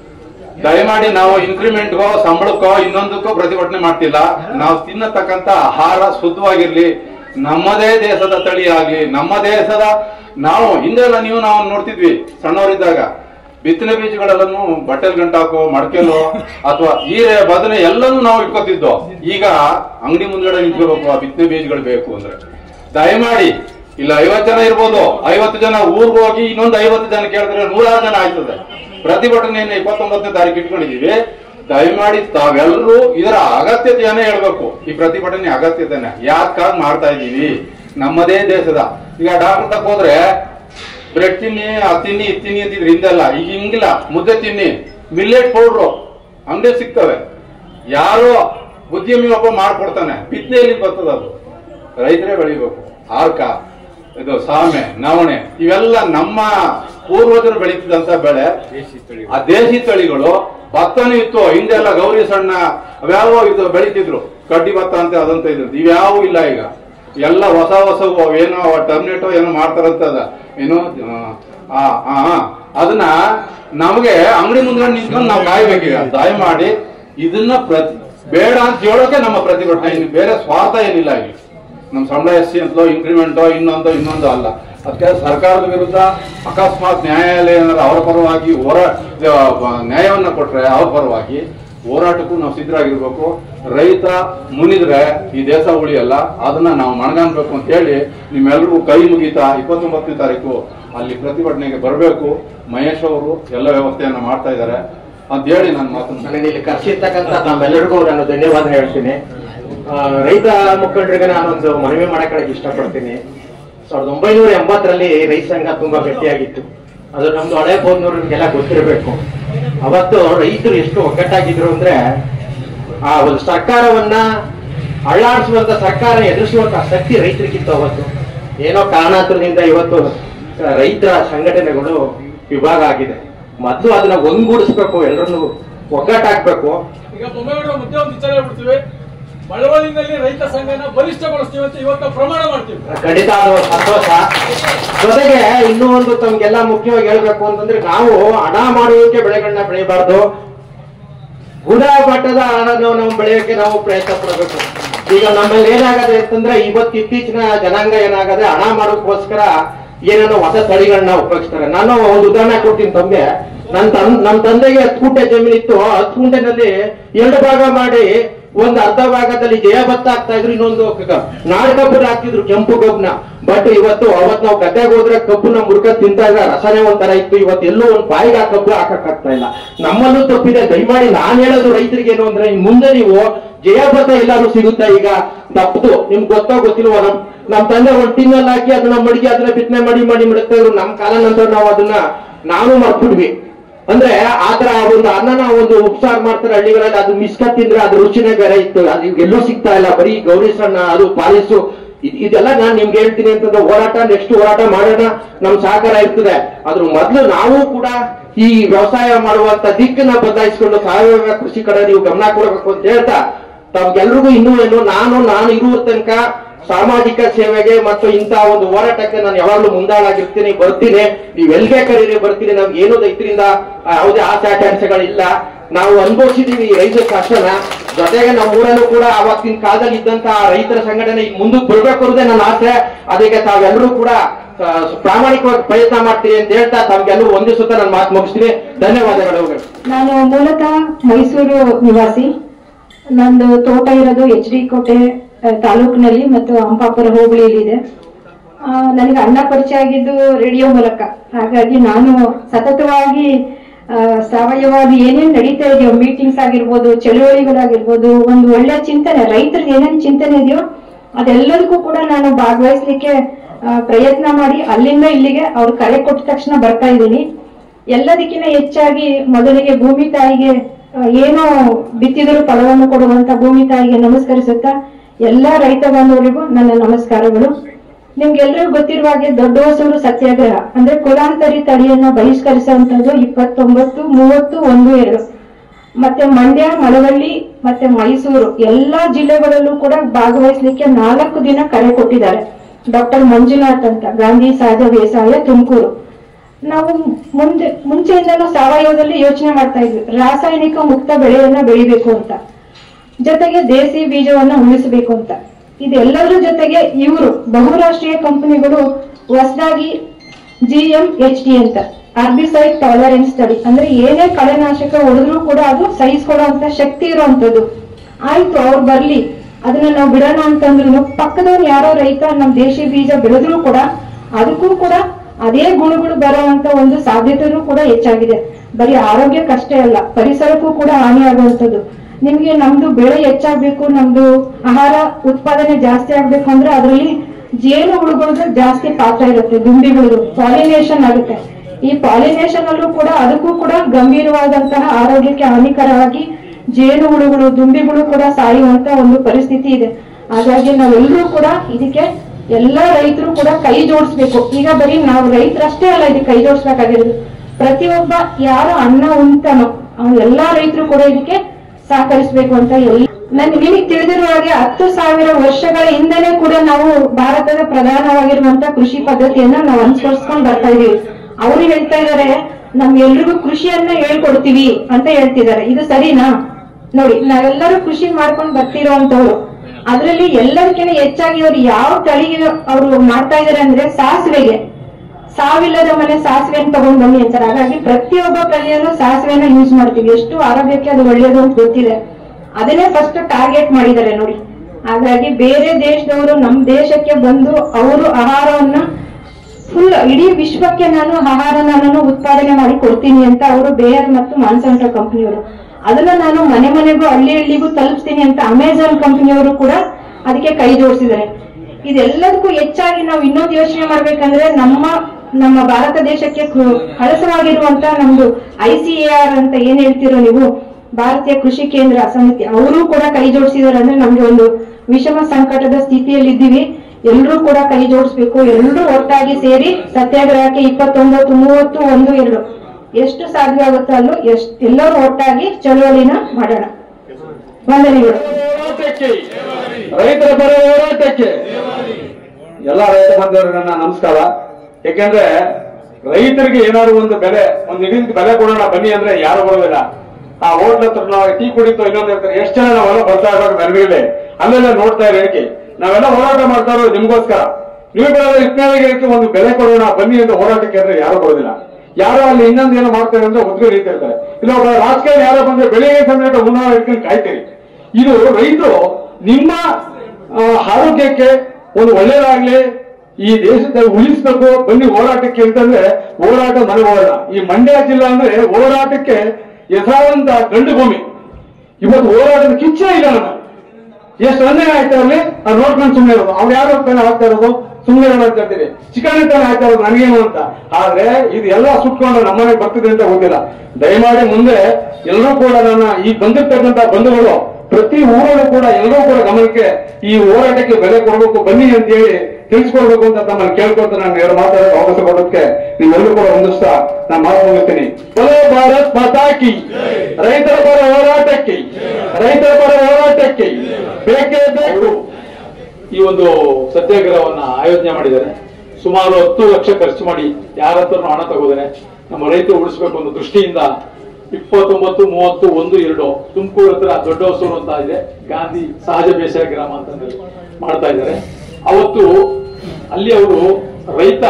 ದಯಮಾಡಿ ನಾವು ಇನ್ಕ್ರಿಮೆಂಟ್ಗೋ ಸಂಬಳಕ್ಕೋ ಇನ್ನೊಂದಕ್ಕೋ ಪ್ರತಿಭಟನೆ ಮಾಡ್ತಿಲ್ಲ ನಾವು ತಿನ್ನತಕ್ಕಂತ ಆಹಾರ ಶುದ್ಧವಾಗಿರ್ಲಿ ನಮ್ಮದೇ ದೇಶದ ತಳಿ ಆಗ್ಲಿ ನಮ್ಮ ದೇಶದ ನಾವು ಹಿಂದೆಲ್ಲ ನೀವು ನಾವು ನೋಡ್ತಿದ್ವಿ ಸಣ್ಣವರಿದ್ದಾಗ ಬಿತ್ತನೆ ಬೀಜಗಳೆಲ್ಲನು ಬಟ್ಟೆಲ್ ಗಂಟಾಕೋ ಮಡಕೆಲೋ ಅಥವಾ ಹೀರೆ ಬದನೆ ಎಲ್ಲನೂ ನಾವು ಇಟ್ಕೋತಿದ್ದೋ ಈಗ ಅಂಗಡಿ ಮುಂದ್ಗಡೆ ನಿಂತ್ಕೋಬೇಕು ಆ ಬಿತ್ತನೆ ಬೀಜಗಳು ಬೇಕು ಅಂದ್ರೆ ದಯಮಾಡಿ ಇಲ್ಲ ಐವತ್ತು ಜನ ಇರ್ಬೋದು ಐವತ್ತು ಜನ ಊರ್ಗ್ ಹೋಗಿ ಇನ್ನೊಂದು ಐವತ್ತು ಜನ ಕೇಳಿದ್ರೆ ನೂರಾರು ಜನ ಆಯ್ತದೆ ಪ್ರತಿಭಟನೆಯನ್ನು ಇಪ್ಪತ್ತೊಂಬತ್ತನೇ ತಾರೀಕು ಇಟ್ಕೊಂಡಿದೀವಿ ದಯಮಾಡಿ ತಾವೆಲ್ಲರೂ ಇದರ ಅಗತ್ಯತೆಯನ್ನೇ ಹೇಳ್ಬೇಕು ಈ ಪ್ರತಿಭಟನೆ ಅಗತ್ಯತೆನ ಯಾಕಾಗಿ ಮಾಡ್ತಾ ಇದೀವಿ ನಮ್ಮದೇ ದೇಶದ ಈಗ ಡಾಕ್ಟರ್ ತಕ್ಕ ಹೋದ್ರೆ ಬ್ರೆಡ್ ತಿನ್ನಿ ಅದ್ ತಿನ್ನಿ ಇದ್ ತಿನ್ನಿ ಅಂತಿದ್ರು ಹಿಂದೆಲ್ಲ ಈಗ ಹಿಂಗಿಲ್ಲ ಮುದ್ದೆ ತಿನ್ನಿ ಮಿಲ್ಲೆಟ್ ಪೌಡ್ರು ಅಂಗಡಿ ಸಿಗ್ತವೆ ಯಾರೋ ಉದ್ಯಮಿ ಒಬ್ಬ ಮಾಡ್ಕೊಡ್ತಾನೆ ಬಿತ್ತನೆಯಲ್ಲಿ ಬರ್ತದ ಅದು ರೈತರೇ ಬೆಳಿಬೇಕು ಆರ್ಕ ಇದು ಸಾಮೆ ನವಣೆ ಇವೆಲ್ಲ ನಮ್ಮ ಪೂರ್ವಜರು ಬೆಳೀತಿದಂತ ಬೆಳೆ ಆ ದೇಸಿ ತಳಿಗಳು ಭತ್ತನೂ ಇತ್ತು ಹಿಂದೆಲ್ಲ ಗೌರಿ ಸಣ್ಣ ಅವ್ಯಾವ ಇದು ಬೆಳೀತಿದ್ರು ಕಡ್ಡಿ ಭತ್ತ ಅಂತ ಅದಂತ ಇದ್ರು ಇವ್ಯಾವು ಇಲ್ಲ ಈಗ ಎಲ್ಲ ಹೊಸ ಹೊಸವು ಏನೋ ಟರ್ಮಿನೇಟೋ ಏನೋ ಮಾಡ್ತಾರಂತದ ಏನು ಆ, ಆ, ಆ, ಅದನ್ನ ನಮಗೆ ಅಂಗಡಿ ಮುಂದ್ಗಡೆ ನಿಂತ್ಕೊಂಡು ನಾವು ಕಾಯ್ಬೇಕೀಗ ದಯಮಾಡಿ ಇದನ್ನ ಪ್ರತಿ ಬೇಡ ಅಂತ ಹೇಳೋಕೆ ನಮ್ಮ ಪ್ರತಿಭಟನೆ ಇನ್ನು ಬೇರೆ ಸ್ವಾರ್ಥ ಏನಿಲ್ಲ ಇಲ್ಲಿ ನಮ್ಮ ಸಂಬಳ ಎಸ್ ಸಿ ಅಂತಲೋ ಇನ್ಕ್ರಿಮೆಂಟೋ ಇನ್ನೊಂದು ಇನ್ನೊಂದು ಅಲ್ಲ ಅದಕ್ಕೆ ಸರ್ಕಾರದ ವಿರುದ್ಧ ಅಕಸ್ಮಾತ್ ನ್ಯಾಯಾಲಯ ಏನಾದ್ರು ಅವ್ರ ಪರವಾಗಿ ಹೋರಾ ಆ, ನ್ಯಾಯವನ್ನ ಕೊಟ್ರೆ ಅವ್ರ ಪರವಾಗಿ ಹೋರಾಟಕ್ಕೂ ನಾವು ಸಿದ್ಧರಾಗಿರ್ಬೇಕು ರೈತ ಮುನಿದ್ರೆ ಈ ದೇಶ ಉಳಿಯಲ್ಲ ಅದನ್ನ ನಾವು ಮಣಗಾನ್ಬೇಕು ಅಂತ ಹೇಳಿ ನಿಮ್ಮೆಲ್ಲರಿಗೂ ಕೈ ಮುಗಿತಾ ಇಪ್ಪತ್ತೊಂಬತ್ತನೇ ತಾರೀಕು ಅಲ್ಲಿ ಪ್ರತಿಭಟನೆಗೆ ಬರಬೇಕು ಮಹೇಶ್ ಅವರು ಎಲ್ಲ ವ್ಯವಸ್ಥೆಯನ್ನ ಮಾಡ್ತಾ ಇದ್ದಾರೆ ಅಂತ ಹೇಳಿ ನಾನು ಮಾತನ್ನು ನನಗೆ ಇಲ್ಲಿ ಕರ್ಸಿರ್ತಕ್ಕಂಥ ನಮ್ಮೆಲ್ಲರಿಗೂ ನಾನು ಧನ್ಯವಾದ ಹೇಳ್ತೀನಿ ಆ, ರೈತ ಮುಖಂಡರಿಗೆ ನಾನೊಂದು ಮನವಿ ಮಾಡಕ್ಕೆ ಇಷ್ಟಪಡ್ತೀನಿ ಸಾವಿರದ ಒಂಬೈನೂರ ಎಂಬತ್ತರಲ್ಲಿ ರೈತ ಸಂಘ ತುಂಬಾ ಗಟ್ಟಿಯಾಗಿತ್ತು ಅದು ನಮ್ದು ಹಳೆ ಬೋದ್ನೂರಿಗೆಲ್ಲ ಗೊತ್ತಿರಬೇಕು ಅವತ್ತು ರೈತರು ಎಷ್ಟು ಒಗ್ಗಟ್ಟಾಗಿದ್ರು ಅಂದ್ರೆ ಆ ಒಂದು ಸರ್ಕಾರವನ್ನ ಅಳ್ಳಾಡಿಸುವಂತ ಸರ್ಕಾರ ಎದುರಿಸುವಂತ ಶಕ್ತಿ ರೈತರಿಗಿತ್ತು ಅವತ್ತು ಏನೋ ಕಾರಣಾಂತರದಿಂದ ಇವತ್ತು ಆ, ರೈತರ ಸಂಘಟನೆಗಳು ವಿಭಾಗ ಆಗಿದೆ ಮೊದಲು ಅದನ್ನ ಒಂದ್ಗೂಡಿಸ್ಬೇಕು ಎಲ್ಲರನ್ನು ಒಗ್ಗಟ್ಟಾಕ್ಬೇಕು ಈಗ ಬೊಮ್ಮೇಗೌಡರ ಮುದ್ದೆ ಒಂದು ವಿಚಾರ ಹೇಳ್ಬಿಡ್ತೀವಿ ಮಳವಳ್ಳಿನಲ್ಲಿ ರೈತ ಸಂಘನ ಬಲಿಷ್ಠಗೊಳಿಸ್ತೀವಿ ಅಂತ ಇವತ್ತು ಪ್ರಮಾಣ ಮಾಡ್ತೀವಿ ಖಂಡಿತ ಅದು ಒಂದು ಸಂತೋಷ ಜೊತೆಗೆ ಇನ್ನೂ ಒಂದು ತಮ್ಗೆಲ್ಲ ಮುಖ್ಯವಾಗಿ ಹೇಳ್ಬೇಕು ಅಂತಂದ್ರೆ ನಾವು ಹಣ ಮಾಡುವುದಕ್ಕೆ ಬೆಳೆಗಳನ್ನ ಬೆಳಿಬಾರ್ದು ಗುಣಮಟ್ಟದ ಹಣವನ್ನು ನಾವು ಬೆಳೆಯೋಕೆ ನಾವು ಪ್ರಯತ್ನ ಪಡಬೇಕು ಈಗ ನಮ್ಮಲ್ಲಿ ಏನಾಗದೆ ಅಂತಂದ್ರೆ ಇವತ್ತು ಇತ್ತೀಚಿನ ಜನಾಂಗ ಏನಾಗದೆ ಹಣ ಮಾಡೋದಕ್ಕೋಸ್ಕರ ಏನೇನೋ ಹೊಸ ತಳಿಗಳನ್ನ ಉಪಯೋಗಿಸ್ತಾರೆ ನಾನು ಒಂದು ಉದಾಹರಣೆ ಕೊಡ್ತೀನಿ ತಮ್ಗೆ ನನ್ನ ತನ್ ನಮ್ಮ ತಂದೆಗೆ ಹತ್ತು ಗುಂಟೆ ಜಮೀನಿತ್ತು ಹತ್ತು ಗುಂಟೆನಲ್ಲಿ ಎರಡು ಭಾಗ ಮಾಡಿ ಒಂದು ಅರ್ಧ ಭಾಗದಲ್ಲಿ ಜಯ ಭತ್ತ ಹಾಕ್ತಾ ಇದ್ರು ಇನ್ನೊಂದು ಕ- ನಾಡ್ ಕಬ್ಬನ್ನ ಹಾಕ್ತಿದ್ರು ಕೆಂಪು ಕಬ್ಬನ್ನ ಬಟ್ ಇವತ್ತು ಅವತ್ ನಾವು ಗದ್ದೆಗೆ ಹೋದ್ರೆ ಕಬ್ಬನ್ನ ಮುರುಕ ತಿಂತಾ ಇದ್ರೆ ರಸನೆ ಒಂಥರ ಇತ್ತು ಇವತ್ತು ಎಲ್ಲೂ ಒಂದು ಬಾಯಿಗೆ ಆ ಕಬ್ಬು ಹಾಕಕ್ ಆಗ್ತಾ ಇಲ್ಲ ನಮ್ಮಲ್ಲೂ ತಪ್ಪಿದೆ ದಯಮಾಡಿ ನಾನ್ ಹೇಳೋದು ರೈತರಿಗೆ ಏನು ಅಂದ್ರೆ ಇನ್ ಮುಂದೆ ನೀವು ಜಯ ಭತ್ತ ಎಲ್ಲಾದ್ರೂ ಸಿಗುತ್ತಾ ಈಗ ತಪ್ಪದು ನಿಮ್ಗೆ ಗೊತ್ತೋ ಗೊತ್ತಿಲ್ವೋ ನಮ್ ನಮ್ ತಂದೆ ಒಂದ್ ಟಿನ್ನಲ್ಲಿ ಹಾಕಿ ಅದನ್ನ ಮಡಿಗೆ ಅದನ್ನ ಬಿತ್ತನೆ ಮಾಡಿ ಮಾಡಿ ಬಿಡುತ್ತಾ ಇದ್ರು ನಮ್ ಕಾಲ ನಂತರ ನಾವು ಅದನ್ನ ನಾವು ಮರ್ಬಿಡ್ವಿ ಅಂದ್ರೆ ಆತರ ಒಂದು ಅನ್ನನ ಒಂದು ಉಪಚಾರ ಮಾಡ್ತಾರೆ ಹಳ್ಳಿಗಳಲ್ಲಿ ಅದು ಮಿಸ್ಕ ತಿಂದ್ರೆ ಅದು ರುಚಿನೇ ಬೇರೆ ಇತ್ತು ಅದು ಈಗ ಎಲ್ಲೂ ಸಿಗ್ತಾ ಇಲ್ಲ ಬರೀ ಗೌರಿ ಸಣ್ಣ ಅದು ಪಾಲಿಸು ಇದ್- ಇದೆಲ್ಲ ನಾನ್ ನಿಮ್ಗೆ ಹೇಳ್ತೀನಿ ಅಂತಂದ್ರೆ ಹೋರಾಟ ನೆಕ್ಸ್ಟ್ ಹೋರಾಟ ಮಾಡೋಣ ನಮ್ ಸಹಕಾರ ಇರ್ತದೆ ಅದ್ರ ಮೊದ್ಲು ನಾವು ಕೂಡ ಈ ವ್ಯವಸಾಯ ಮಾಡುವಂತ ದಿಕ್ಕನ್ನ ಬದಲಾಯಿಸಿಕೊಂಡು ಸಾವಯವ ಕೃಷಿ ಕಡೆ ನೀವು ಗಮನ ಕೊಡಬೇಕು ಅಂತ ಹೇಳ್ತಾ ತಮ್ಗೆಲ್ರಿಗೂ ಇನ್ನೂ ಏನು ನಾನು ನಾನು ಇರುವ ತನಕ ಸಾಮಾಜಿಕ ಸೇವೆಗೆ ಮತ್ತು ಇಂತಹ ಒಂದು ಹೋರಾಟಕ್ಕೆ ನಾನು ಯಾವಾಗಲೂ ಮುಂದಾಳಾಗಿರ್ತೀನಿ ಬರ್ತೀನಿ ನೀವು ಎಲ್ಗೆ ಕರೀರಿ ಬರ್ತೀನಿ ನಮ್ಗೆ ಏನೂ ಇದರಿಂದ ಯಾವುದೇ ಆಸೆ ಆಕಾಂಕ್ಷೆಗಳಿಲ್ಲ ನಾವು ಅನುಭವಿಸಿದೀವಿ ಈ ರೈತರ ಕಷ್ಟನ ಜೊತೆಗೆ ನಮ್ಮ ಊರಲ್ಲೂ ಕೂಡ ಅವತ್ತಿನ ಕಾಲದಲ್ಲಿ ಇದ್ದಂತ ರೈತರ ಸಂಘಟನೆ ಈಗ ಮುಂದಕ್ಕೆ ಬರ್ಬೇಕು ಅನ್ನೋದೇ ನನ್ನ ಆಸೆ ಅದಕ್ಕೆ ತಾವೆಲ್ಲರೂ ಕೂಡ ಆ, ಪ್ರಾಮಾಣಿಕವಾಗಿ ಪ್ರಯತ್ನ ಮಾಡ್ತೀರಿ ಅಂತ ಹೇಳ್ತಾ ತಮ್ಗೆಲ್ಲರೂ ಒಂದೇ ಸುತ್ತ ನನ್ನ ಮಾತು ಮುಗಿಸ್ತೀನಿ ಧನ್ಯವಾದಗಳು ನಾನು ಮೂಲತಃ ಮೈಸೂರು ನಿವಾಸಿ ನಂದು ತೋಟ ಇರೋದು ಎಚ್ ಡಿ ಕೋಟೆ ಆ, ತಾಲೂಕಿನಲ್ಲಿ ಮತ್ತು ಹಂಪಾಪುರ ಹೋಬಳಿಯಲ್ಲಿ ಇದೆ ಆ, ನನಗೆ ಅಣ್ಣ ಪರಿಚಯ ಆಗಿದ್ದು ರೇಡಿಯೋ ಮೂಲಕ ಹಾಗಾಗಿ ನಾನು ಸತತವಾಗಿ ಆ, ಸಾವಯವಾಗಿ ಏನೇನ್ ನಡೀತಾ ಇದೆಯೋ ಮೀಟಿಂಗ್ಸ್ ಆಗಿರ್ಬೋದು ಚಳುವಳಿಗಳಾಗಿರ್ಬೋದು ಒಂದು ಒಳ್ಳೆ ಚಿಂತನೆ ರೈತರಿಗೆ ಏನೇನ್ ಚಿಂತನೆ ಇದೆಯೋ ಅದೆಲ್ಲದಕ್ಕೂ ಕೂಡ ನಾನು ಭಾಗವಹಿಸ್ಲಿಕ್ಕೆ ಆ, ಪ್ರಯತ್ನ ಮಾಡಿ ಅಲ್ಲಿಂದ ಇಲ್ಲಿಗೆ ಅವ್ರು ಕರೆ ಕೊಟ್ಟ ತಕ್ಷಣ ಬರ್ತಾ ಇದ್ದೀನಿ ಎಲ್ಲದಕ್ಕಿಂತ ಹೆಚ್ಚಾಗಿ ಮೊದಲಿಗೆ ಭೂಮಿ ತಾಯಿಗೆ ಆ, ಏನೋ ಬಿತ್ತಿದರೂ ಫಲವನ್ನು ಕೊಡುವಂತ ಭೂಮಿ ತಾಯಿಗೆ ನಮಸ್ಕರಿಸುತ್ತಾ ಎಲ್ಲಾ ರೈತ ಬಾಂಧವರಿಗೂ ನನ್ನ ನಮಸ್ಕಾರಗಳು ನಿಮ್ಗೆಲ್ರಿಗೂ ಗೊತ್ತಿರುವ ಹಾಗೆ ದೊಡ್ಡ ಹೊಸೂರು ಸತ್ಯಾಗ್ರಹ ಅಂದ್ರೆ ಕುಲಾಂತರಿ ತಳಿಯನ್ನ ಬಹಿಷ್ಕರಿಸುವಂತದ್ದು ಇಪ್ಪತ್ತೊಂಬತ್ತು ಮೂವತ್ತು ಒಂದು ಎರಡು ಮತ್ತೆ ಮಂಡ್ಯ ಮಳವಳ್ಳಿ ಮತ್ತೆ ಮೈಸೂರು ಎಲ್ಲಾ ಜಿಲ್ಲೆಗಳಲ್ಲೂ ಕೂಡ ಭಾಗವಹಿಸಲಿಕ್ಕೆ ನಾಲ್ಕು ದಿನ ಕರೆ ಕೊಟ್ಟಿದ್ದಾರೆ ಡಾಕ್ಟರ್ ಮಂಜುನಾಥ್ ಅಂತ ಗಾಂಧಿ ಸಹಜ ಬೇಸಾಯ ತುಮಕೂರು ನಾವು ಮುಂದೆ ಮುಂಚೆಯಿಂದಲೂ ಸಾವಯವದಲ್ಲಿ ಯೋಚನೆ ಮಾಡ್ತಾ ಇದ್ವಿ ರಾಸಾಯನಿಕ ಮುಕ್ತ ಬೆಳೆಯನ್ನ ಬೆಳಿಬೇಕು ಅಂತ ಜೊತೆಗೆ ದೇಸಿ ಬೀಜವನ್ನ ಉಳಿಸಬೇಕು ಅಂತ ಇದೆಲ್ಲದರ ಜೊತೆಗೆ ಇವರು ಬಹುರಾಷ್ಟ್ರೀಯ ಕಂಪನಿಗಳು ಹೊಸದಾಗಿ ಜಿ ಎಂ ಎಚ್ ಡಿ ಅಂತ ಆರ್ಬಿಸೈಡ್ ಟಾಲರೆನ್ಸ್ ಸ್ಟಡಿ ಅಂದ್ರೆ ಏನೇ ಕಳೆನಾಶಕ ಹೊಡೆದ್ರೂ ಕೂಡ ಅದು ಸಹಿಸ್ಕೊಳ್ಳುವಂತ ಶಕ್ತಿ ಇರುವಂತದ್ದು ಆಯ್ತು ಅವ್ರು ಬರ್ಲಿ ಅದನ್ನ ನಾವು ಬಿಡೋಣ ಅಂತಂದ್ರು ಪಕ್ಕದವ್ರು ಯಾರೋ ರೈತ ನಮ್ ದೇಶಿ ಬೀಜ ಬೆಳೆದ್ರು ಕೂಡ ಅದಕ್ಕೂ ಕೂಡ ಅದೇ ಗುಣಗಳು ಬರುವಂತ ಒಂದು ಸಾಧ್ಯತೆನೂ ಕೂಡ ಹೆಚ್ಚಾಗಿದೆ ಬರೀ ಆರೋಗ್ಯಕ್ಕಷ್ಟೇ ಅಲ್ಲ ಪರಿಸರಕ್ಕೂ ಕೂಡ ಹಾನಿಯಾಗುವಂಥದ್ದು ನಿಮ್ಗೆ ನಮ್ದು ಬೆಳೆ ಹೆಚ್ಚಾಗ್ಬೇಕು ನಮ್ದು ಆಹಾರ ಉತ್ಪಾದನೆ ಜಾಸ್ತಿ ಆಗ್ಬೇಕು ಅಂದ್ರೆ ಅದರಲ್ಲಿ ಜೇನು ಹುಳುಗಳದ್ದು ಜಾಸ್ತಿ ಪಾತ್ರ ಇರುತ್ತೆ ದುಂಬಿಗಳದು ಪಾಲಿನೇಷನ್ ಆಗುತ್ತೆ ಈ ಪಾಲಿನೇಷನ್ ಅಲ್ಲೂ ಕೂಡ ಅದಕ್ಕೂ ಕೂಡ ಗಂಭೀರವಾದಂತಹ ಆರೋಗ್ಯಕ್ಕೆ ಹಾನಿಕರವಾಗಿ ಜೇನು ಹುಳುಗಳು ದುಂಬಿಗಳು ಕೂಡ ಸಾಯುವಂತ ಒಂದು ಪರಿಸ್ಥಿತಿ ಇದೆ ಹಾಗಾಗಿ ನಾವೆಲ್ಲರೂ ಕೂಡ ಇದಕ್ಕೆ ಎಲ್ಲಾ ರೈತರು ಕೂಡ ಕೈ ಜೋಡಿಸ್ಬೇಕು ಈಗ ಬರೀ ನಾವು ರೈತರಷ್ಟೇ ಅಲ್ಲ ಇದಕ್ಕೆ ಕೈ ಜೋಡಿಸ್ಬೇಕಾಗಿರೋದು ಪ್ರತಿಯೊಬ್ಬ ಯಾರು ಅನ್ನ ಉಂಟನೋ ಅವ್ನು ಎಲ್ಲಾ ರೈತರು ಕೂಡ ಇದಕ್ಕೆ ಸಹಕರಿಸಬೇಕು ಅಂತ ಎಲ್ಲ ನನ್ಗೆ ನಿಮಗೆ ತಿಳಿದಿರುವ ಹಾಗೆ ಹತ್ತು ಸಾವಿರ ವರ್ಷಗಳ ಹಿಂದೆನೆ ಕೂಡ ನಾವು ಭಾರತದ ಪ್ರಧಾನವಾಗಿರುವಂತ ಕೃಷಿ ಪದ್ಧತಿಯನ್ನ ನಾವು ಅನುಸರಿಸ್ಕೊಂಡು ಬರ್ತಾ ಇದೀವಿ ಅವ್ರು ಹೇಳ್ತಾ ಇದಾರೆ ನಮ್ಗೆಲ್ರಿಗೂ ಕೃಷಿಯನ್ನ ಹೇಳ್ಕೊಡ್ತೀವಿ ಅಂತ ಹೇಳ್ತಿದ್ದಾರೆ ಇದು ಸರಿನಾ ನೋಡಿ ನಾವೆಲ್ಲರೂ ಕೃಷಿ ಮಾಡ್ಕೊಂಡು ಬರ್ತಿರೋಂತವ್ರು ಅದ್ರಲ್ಲಿ ಎಲ್ಲದಕ್ಕಿಂತ ಹೆಚ್ಚಾಗಿ ಅವ್ರು ಯಾವ ತಳಿಗೆ ಅವರು ಮಾಡ್ತಾ ಇದಾರೆ ಅಂದ್ರೆ ಸಾಸಿವೆಗೆ ಸಾವಿಲ್ಲದ ಮನೆ ಸಾಸಿವೆನ ತಗೊಂಡ್ ಬನ್ನಿ ಅಂತಾರೆ ಹಾಗಾಗಿ ಪ್ರತಿಯೊಬ್ಬ ಕಲಿಯಲ್ಲೂ ಸಾಸಿವೆನ ಯೂಸ್ ಮಾಡ್ತೀವಿ ಎಷ್ಟು ಆರೋಗ್ಯಕ್ಕೆ ಅದು ಒಳ್ಳೇದು ಅಂತ ಗೊತ್ತಿದೆ ಅದನ್ನೇ ಫಸ್ಟ್ ಟಾರ್ಗೆಟ್ ಮಾಡಿದ್ದಾರೆ ನೋಡಿ ಹಾಗಾಗಿ ಬೇರೆ ದೇಶದವರು ನಮ್ ದೇಶಕ್ಕೆ ಬಂದು ಅವರು ಆಹಾರವನ್ನ ಫುಲ್ ಇಡೀ ವಿಶ್ವಕ್ಕೆ ನಾನು ಆಹಾರನ ನಾನು ಉತ್ಪಾದನೆ ಮಾಡಿ ಕೊಡ್ತೀನಿ ಅಂತ ಅವರು ಬೇಯರ್ ಮತ್ತು ಮಾನ್ಸಂಟೋ ಕಂಪನಿಯವರು ಅದನ್ನ ನಾನು ಮನೆ ಮನೆಗೂ ಹಳ್ಳಿ ಹಳ್ಳಿಗೂ ತಲುಪಿಸ್ತೀನಿ ಅಂತ ಅಮೆಝಾನ್ ಕಂಪನಿಯವರು ಕೂಡ ಅದಕ್ಕೆ ಕೈ ಜೋಡಿಸಿದ್ದಾರೆ ಇದೆಲ್ಲದಕ್ಕೂ ಹೆಚ್ಚಾಗಿ ನಾವು ಇನ್ನೊಂದು ಯೋಚನೆ ಮಾಡ್ಬೇಕಂದ್ರೆ ನಮ್ಮ ನಮ್ಮ ಭಾರತ ದೇಶಕ್ಕೆ ಕೃ- ಕಳಸವಾಗಿರುವಂತ ನಮ್ದು ಐ ಸಿ ಎ ಆರ್ ಅಂತ ಏನ್ ಹೇಳ್ತಿರೋ ನೀವು ಭಾರತೀಯ ಕೃಷಿ ಕೇಂದ್ರ ಸಮಿತಿ ಅವರು ಕೂಡ ಕೈ ಜೋಡಿಸಿದಾರೆ ಅಂದ್ರೆ ನಮ್ಗೆ ಒಂದು ವಿಷಮ ಸಂಕಟದ ಸ್ಥಿತಿಯಲ್ಲಿದ್ದೀವಿ ಎಲ್ಲರೂ ಕೂಡ ಕೈ ಜೋಡಿಸ್ಬೇಕು ಎಲ್ಲರೂ ಒಟ್ಟಾಗಿ ಸೇರಿ ಸತ್ಯಾಗ್ರಹಕ್ಕೆ ಇಪ್ಪತ್ತೊಂಬತ್ತು ಮೂವತ್ತು ಒಂದು ಎರಡು ಎಷ್ಟು ಸಾಧ್ಯ ಆಗುತ್ತೋ ಅಲ್ಲೂ ಎಷ್ಟ್ ಎಲ್ಲರೂ ಒಟ್ಟಾಗಿ ಚಳವಳಿನ ಮಾಡೋಣ ವಂದನೆಗಳು ಹೋರಾಟಕ್ಕೆ ರೈತರ ಪರ ಹೋರಾಟಕ್ಕೆ ಎಲ್ಲ ರೈತ ಬಾಂಧವರಿಗೆ ನನ್ನ ನಮಸ್ಕಾರ ಯಾಕೆಂದ್ರೆ ರೈತರಿಗೆ ಏನಾದ್ರು ಒಂದು ಬೆಲೆ ಒಂದು ನಿಗದಿತ ಬೆಲೆ ಕೊಡೋಣ ಬನ್ನಿ ಅಂದ್ರೆ ಯಾರು ಬರೋದಿಲ್ಲ ಆ ಹೋಟ್ಲ ಹತ್ರ ನಾವು ಟೀ ಕುಡಿತೋ ಇನ್ನೊಂದು ಇರ್ತಾರೆ ಎಷ್ಟು ಜನ ನಾವೆಲ್ಲ ಬರ್ತಾ ಇರೋದು ಮೆರವಣಿಗೆಲೆ ಅಲ್ಲೆಲ್ಲ ನೋಡ್ತಾ ಇರೋ ಹೇಳಿಕೆ ನಾವೆಲ್ಲ ಹೋರಾಟ ಮಾಡ್ತಾ ಇರೋದು ನಿಮ್ಗೋಸ್ಕರ ನೀವುಗಳೆಲ್ಲ ಇತ್ನಾಳಿಗೆ ಒಂದು ಬೆಲೆ ಕೊಡೋಣ ಬನ್ನಿ ಅಂತ ಹೋರಾಟಕ್ಕೆ ಅಂದ್ರೆ ಯಾರು ಬರೋದಿಲ್ಲ ಯಾರೋ ಅಲ್ಲಿ ಇನ್ನೊಂದು ಏನೋ ಮಾಡ್ತಾರೆ ಅಂದ್ರೆ ಒದ್ಗೆ ನಿಂತಿರ್ತಾರೆ ಇಲ್ಲ ಒಬ್ಬ ರಾಜಕೀಯ ಯಾರೋ ಬಂದ್ರೆ ಬೆಳಿಗ್ಗೆ ಸಮೇತ ಮುನ್ನ ಇಟ್ಕೊಂಡು ಕಾಯ್ತೀರಿ ಇದು ರೈತರು ನಿಮ್ಮ ಆ, ಆರೋಗ್ಯಕ್ಕೆ ಒಂದು ಒಳ್ಳೇದಾಗ್ಲಿ ಈ ದೇಶದ ಉಳಿಸ್ಬೇಕು ಬನ್ನಿ ಹೋರಾಟಕ್ಕೆ ಅಂತಂದ್ರೆ ಹೋರಾಟ ಮನೆ ಹೋರಾಟ ಈ ಮಂಡ್ಯ ಜಿಲ್ಲಾ ಅಂದ್ರೆ ಹೋರಾಟಕ್ಕೆ ಯಥಾವಂತ ಗಂಡು ಭೂಮಿ ಇವತ್ತು ಹೋರಾಟದ ಕಿಚ್ಚೇ ಇಲ್ಲ ನಮ್ಮ ಎಷ್ಟು ಅನ್ಯಾಯ ಆಯ್ತಾ ಅಲ್ಲಿ ಅದು ನೋಡ್ಕೊಂಡು ಸುಮ್ಮನೆ ಇರೋದು ಅವ್ರು ಯಾರು ತಾನೆ ಆಗ್ತಾ ಇರೋದು ಸುಮ್ಮನೆ ಇರೋದು ಅಂತ ಹೇಳ್ತೀರಿ ಚಿಕನ್ ತಾನೆ ಆಗ್ತಾ ಇರೋದು ನನಗೇನು ಅಂತ ಆದ್ರೆ ಇದು ಎಲ್ಲ ಸುಟ್ಕೊಂಡು ನಮ್ಮನೆಗೆ ಬರ್ತಿದೆ ಅಂತ ಗೊತ್ತಿಲ್ಲ ದಯಮಾಡಿ ಮುಂದೆ ಎಲ್ಲರೂ ಕೂಡ ನನ್ನ ಈ ಬಂದಿರ್ತಕ್ಕಂಥ ಬಂಧುಗಳು ಪ್ರತಿ ಊರಲ್ಲೂ ಕೂಡ ಎಲ್ಲರೂ ಕೂಡ ಗಮನಕ್ಕೆ ಈ ಹೋರಾಟಕ್ಕೆ ಬೆಲೆ ಕೊಡಬೇಕು ಬನ್ನಿ ಅಂತ ಹೇಳಿ ತಿಳಿಸ್ಕೊಡ್ಬೇಕು ಅಂತ ತಮ್ಮನ್ನು ಕೇಳ್ಕೊತ ನಾನು ಎರಡು ಮಾತಾಡೋಕೆ ಅವಕಾಶ ಕೊಡೋದಕ್ಕೆ ನೀವೆಲ್ಲರೂ ಕೂಡ ಒಂದಿಷ್ಟ ನಾನು ಮಾತು ಮುಗಿಸ್ತೀನಿ ಬಲೋ ಭಾರತ್ ಮಾತಾಕಿ ರೈತರ ಪರ ಹೋರಾಟಕ್ಕೆ ರೈತರ ಪರ ಹೋರಾಟಕ್ಕೆ ಬೇಕೇ ಬೇಕು ಈ ಒಂದು ಸತ್ಯಾಗ್ರಹವನ್ನ ಆಯೋಜನೆ ಮಾಡಿದ್ದಾರೆ ಸುಮಾರು ಹತ್ತು ಲಕ್ಷ ಖರ್ಚು ಮಾಡಿ ಯಾರ ಹತ್ರನೂ ಹಣ ತಗೋದೇನೆ ನಮ್ಮ ರೈತರು ಉಳಿಸ್ಬೇಕು ಅನ್ನೋ ದೃಷ್ಟಿಯಿಂದ ಇಪ್ಪತ್ತೊಂಬತ್ತು ಮೂವತ್ತು ಒಂದು ಎರಡು ತುಮಕೂರು ಹತ್ರ ದೊಡ್ಡ ಹೊಸೂರು ಅಂತ ಇದೆ ಗಾಂಧಿ ಸಹಜ ಬೇಸಾಯ ಗ್ರಾಮ ಅಂತಂದೇಳಿ ಮಾಡ್ತಾ ಇದ್ದಾರೆ ಅವತ್ತು ಅಲ್ಲಿ ಅವರು ರೈತ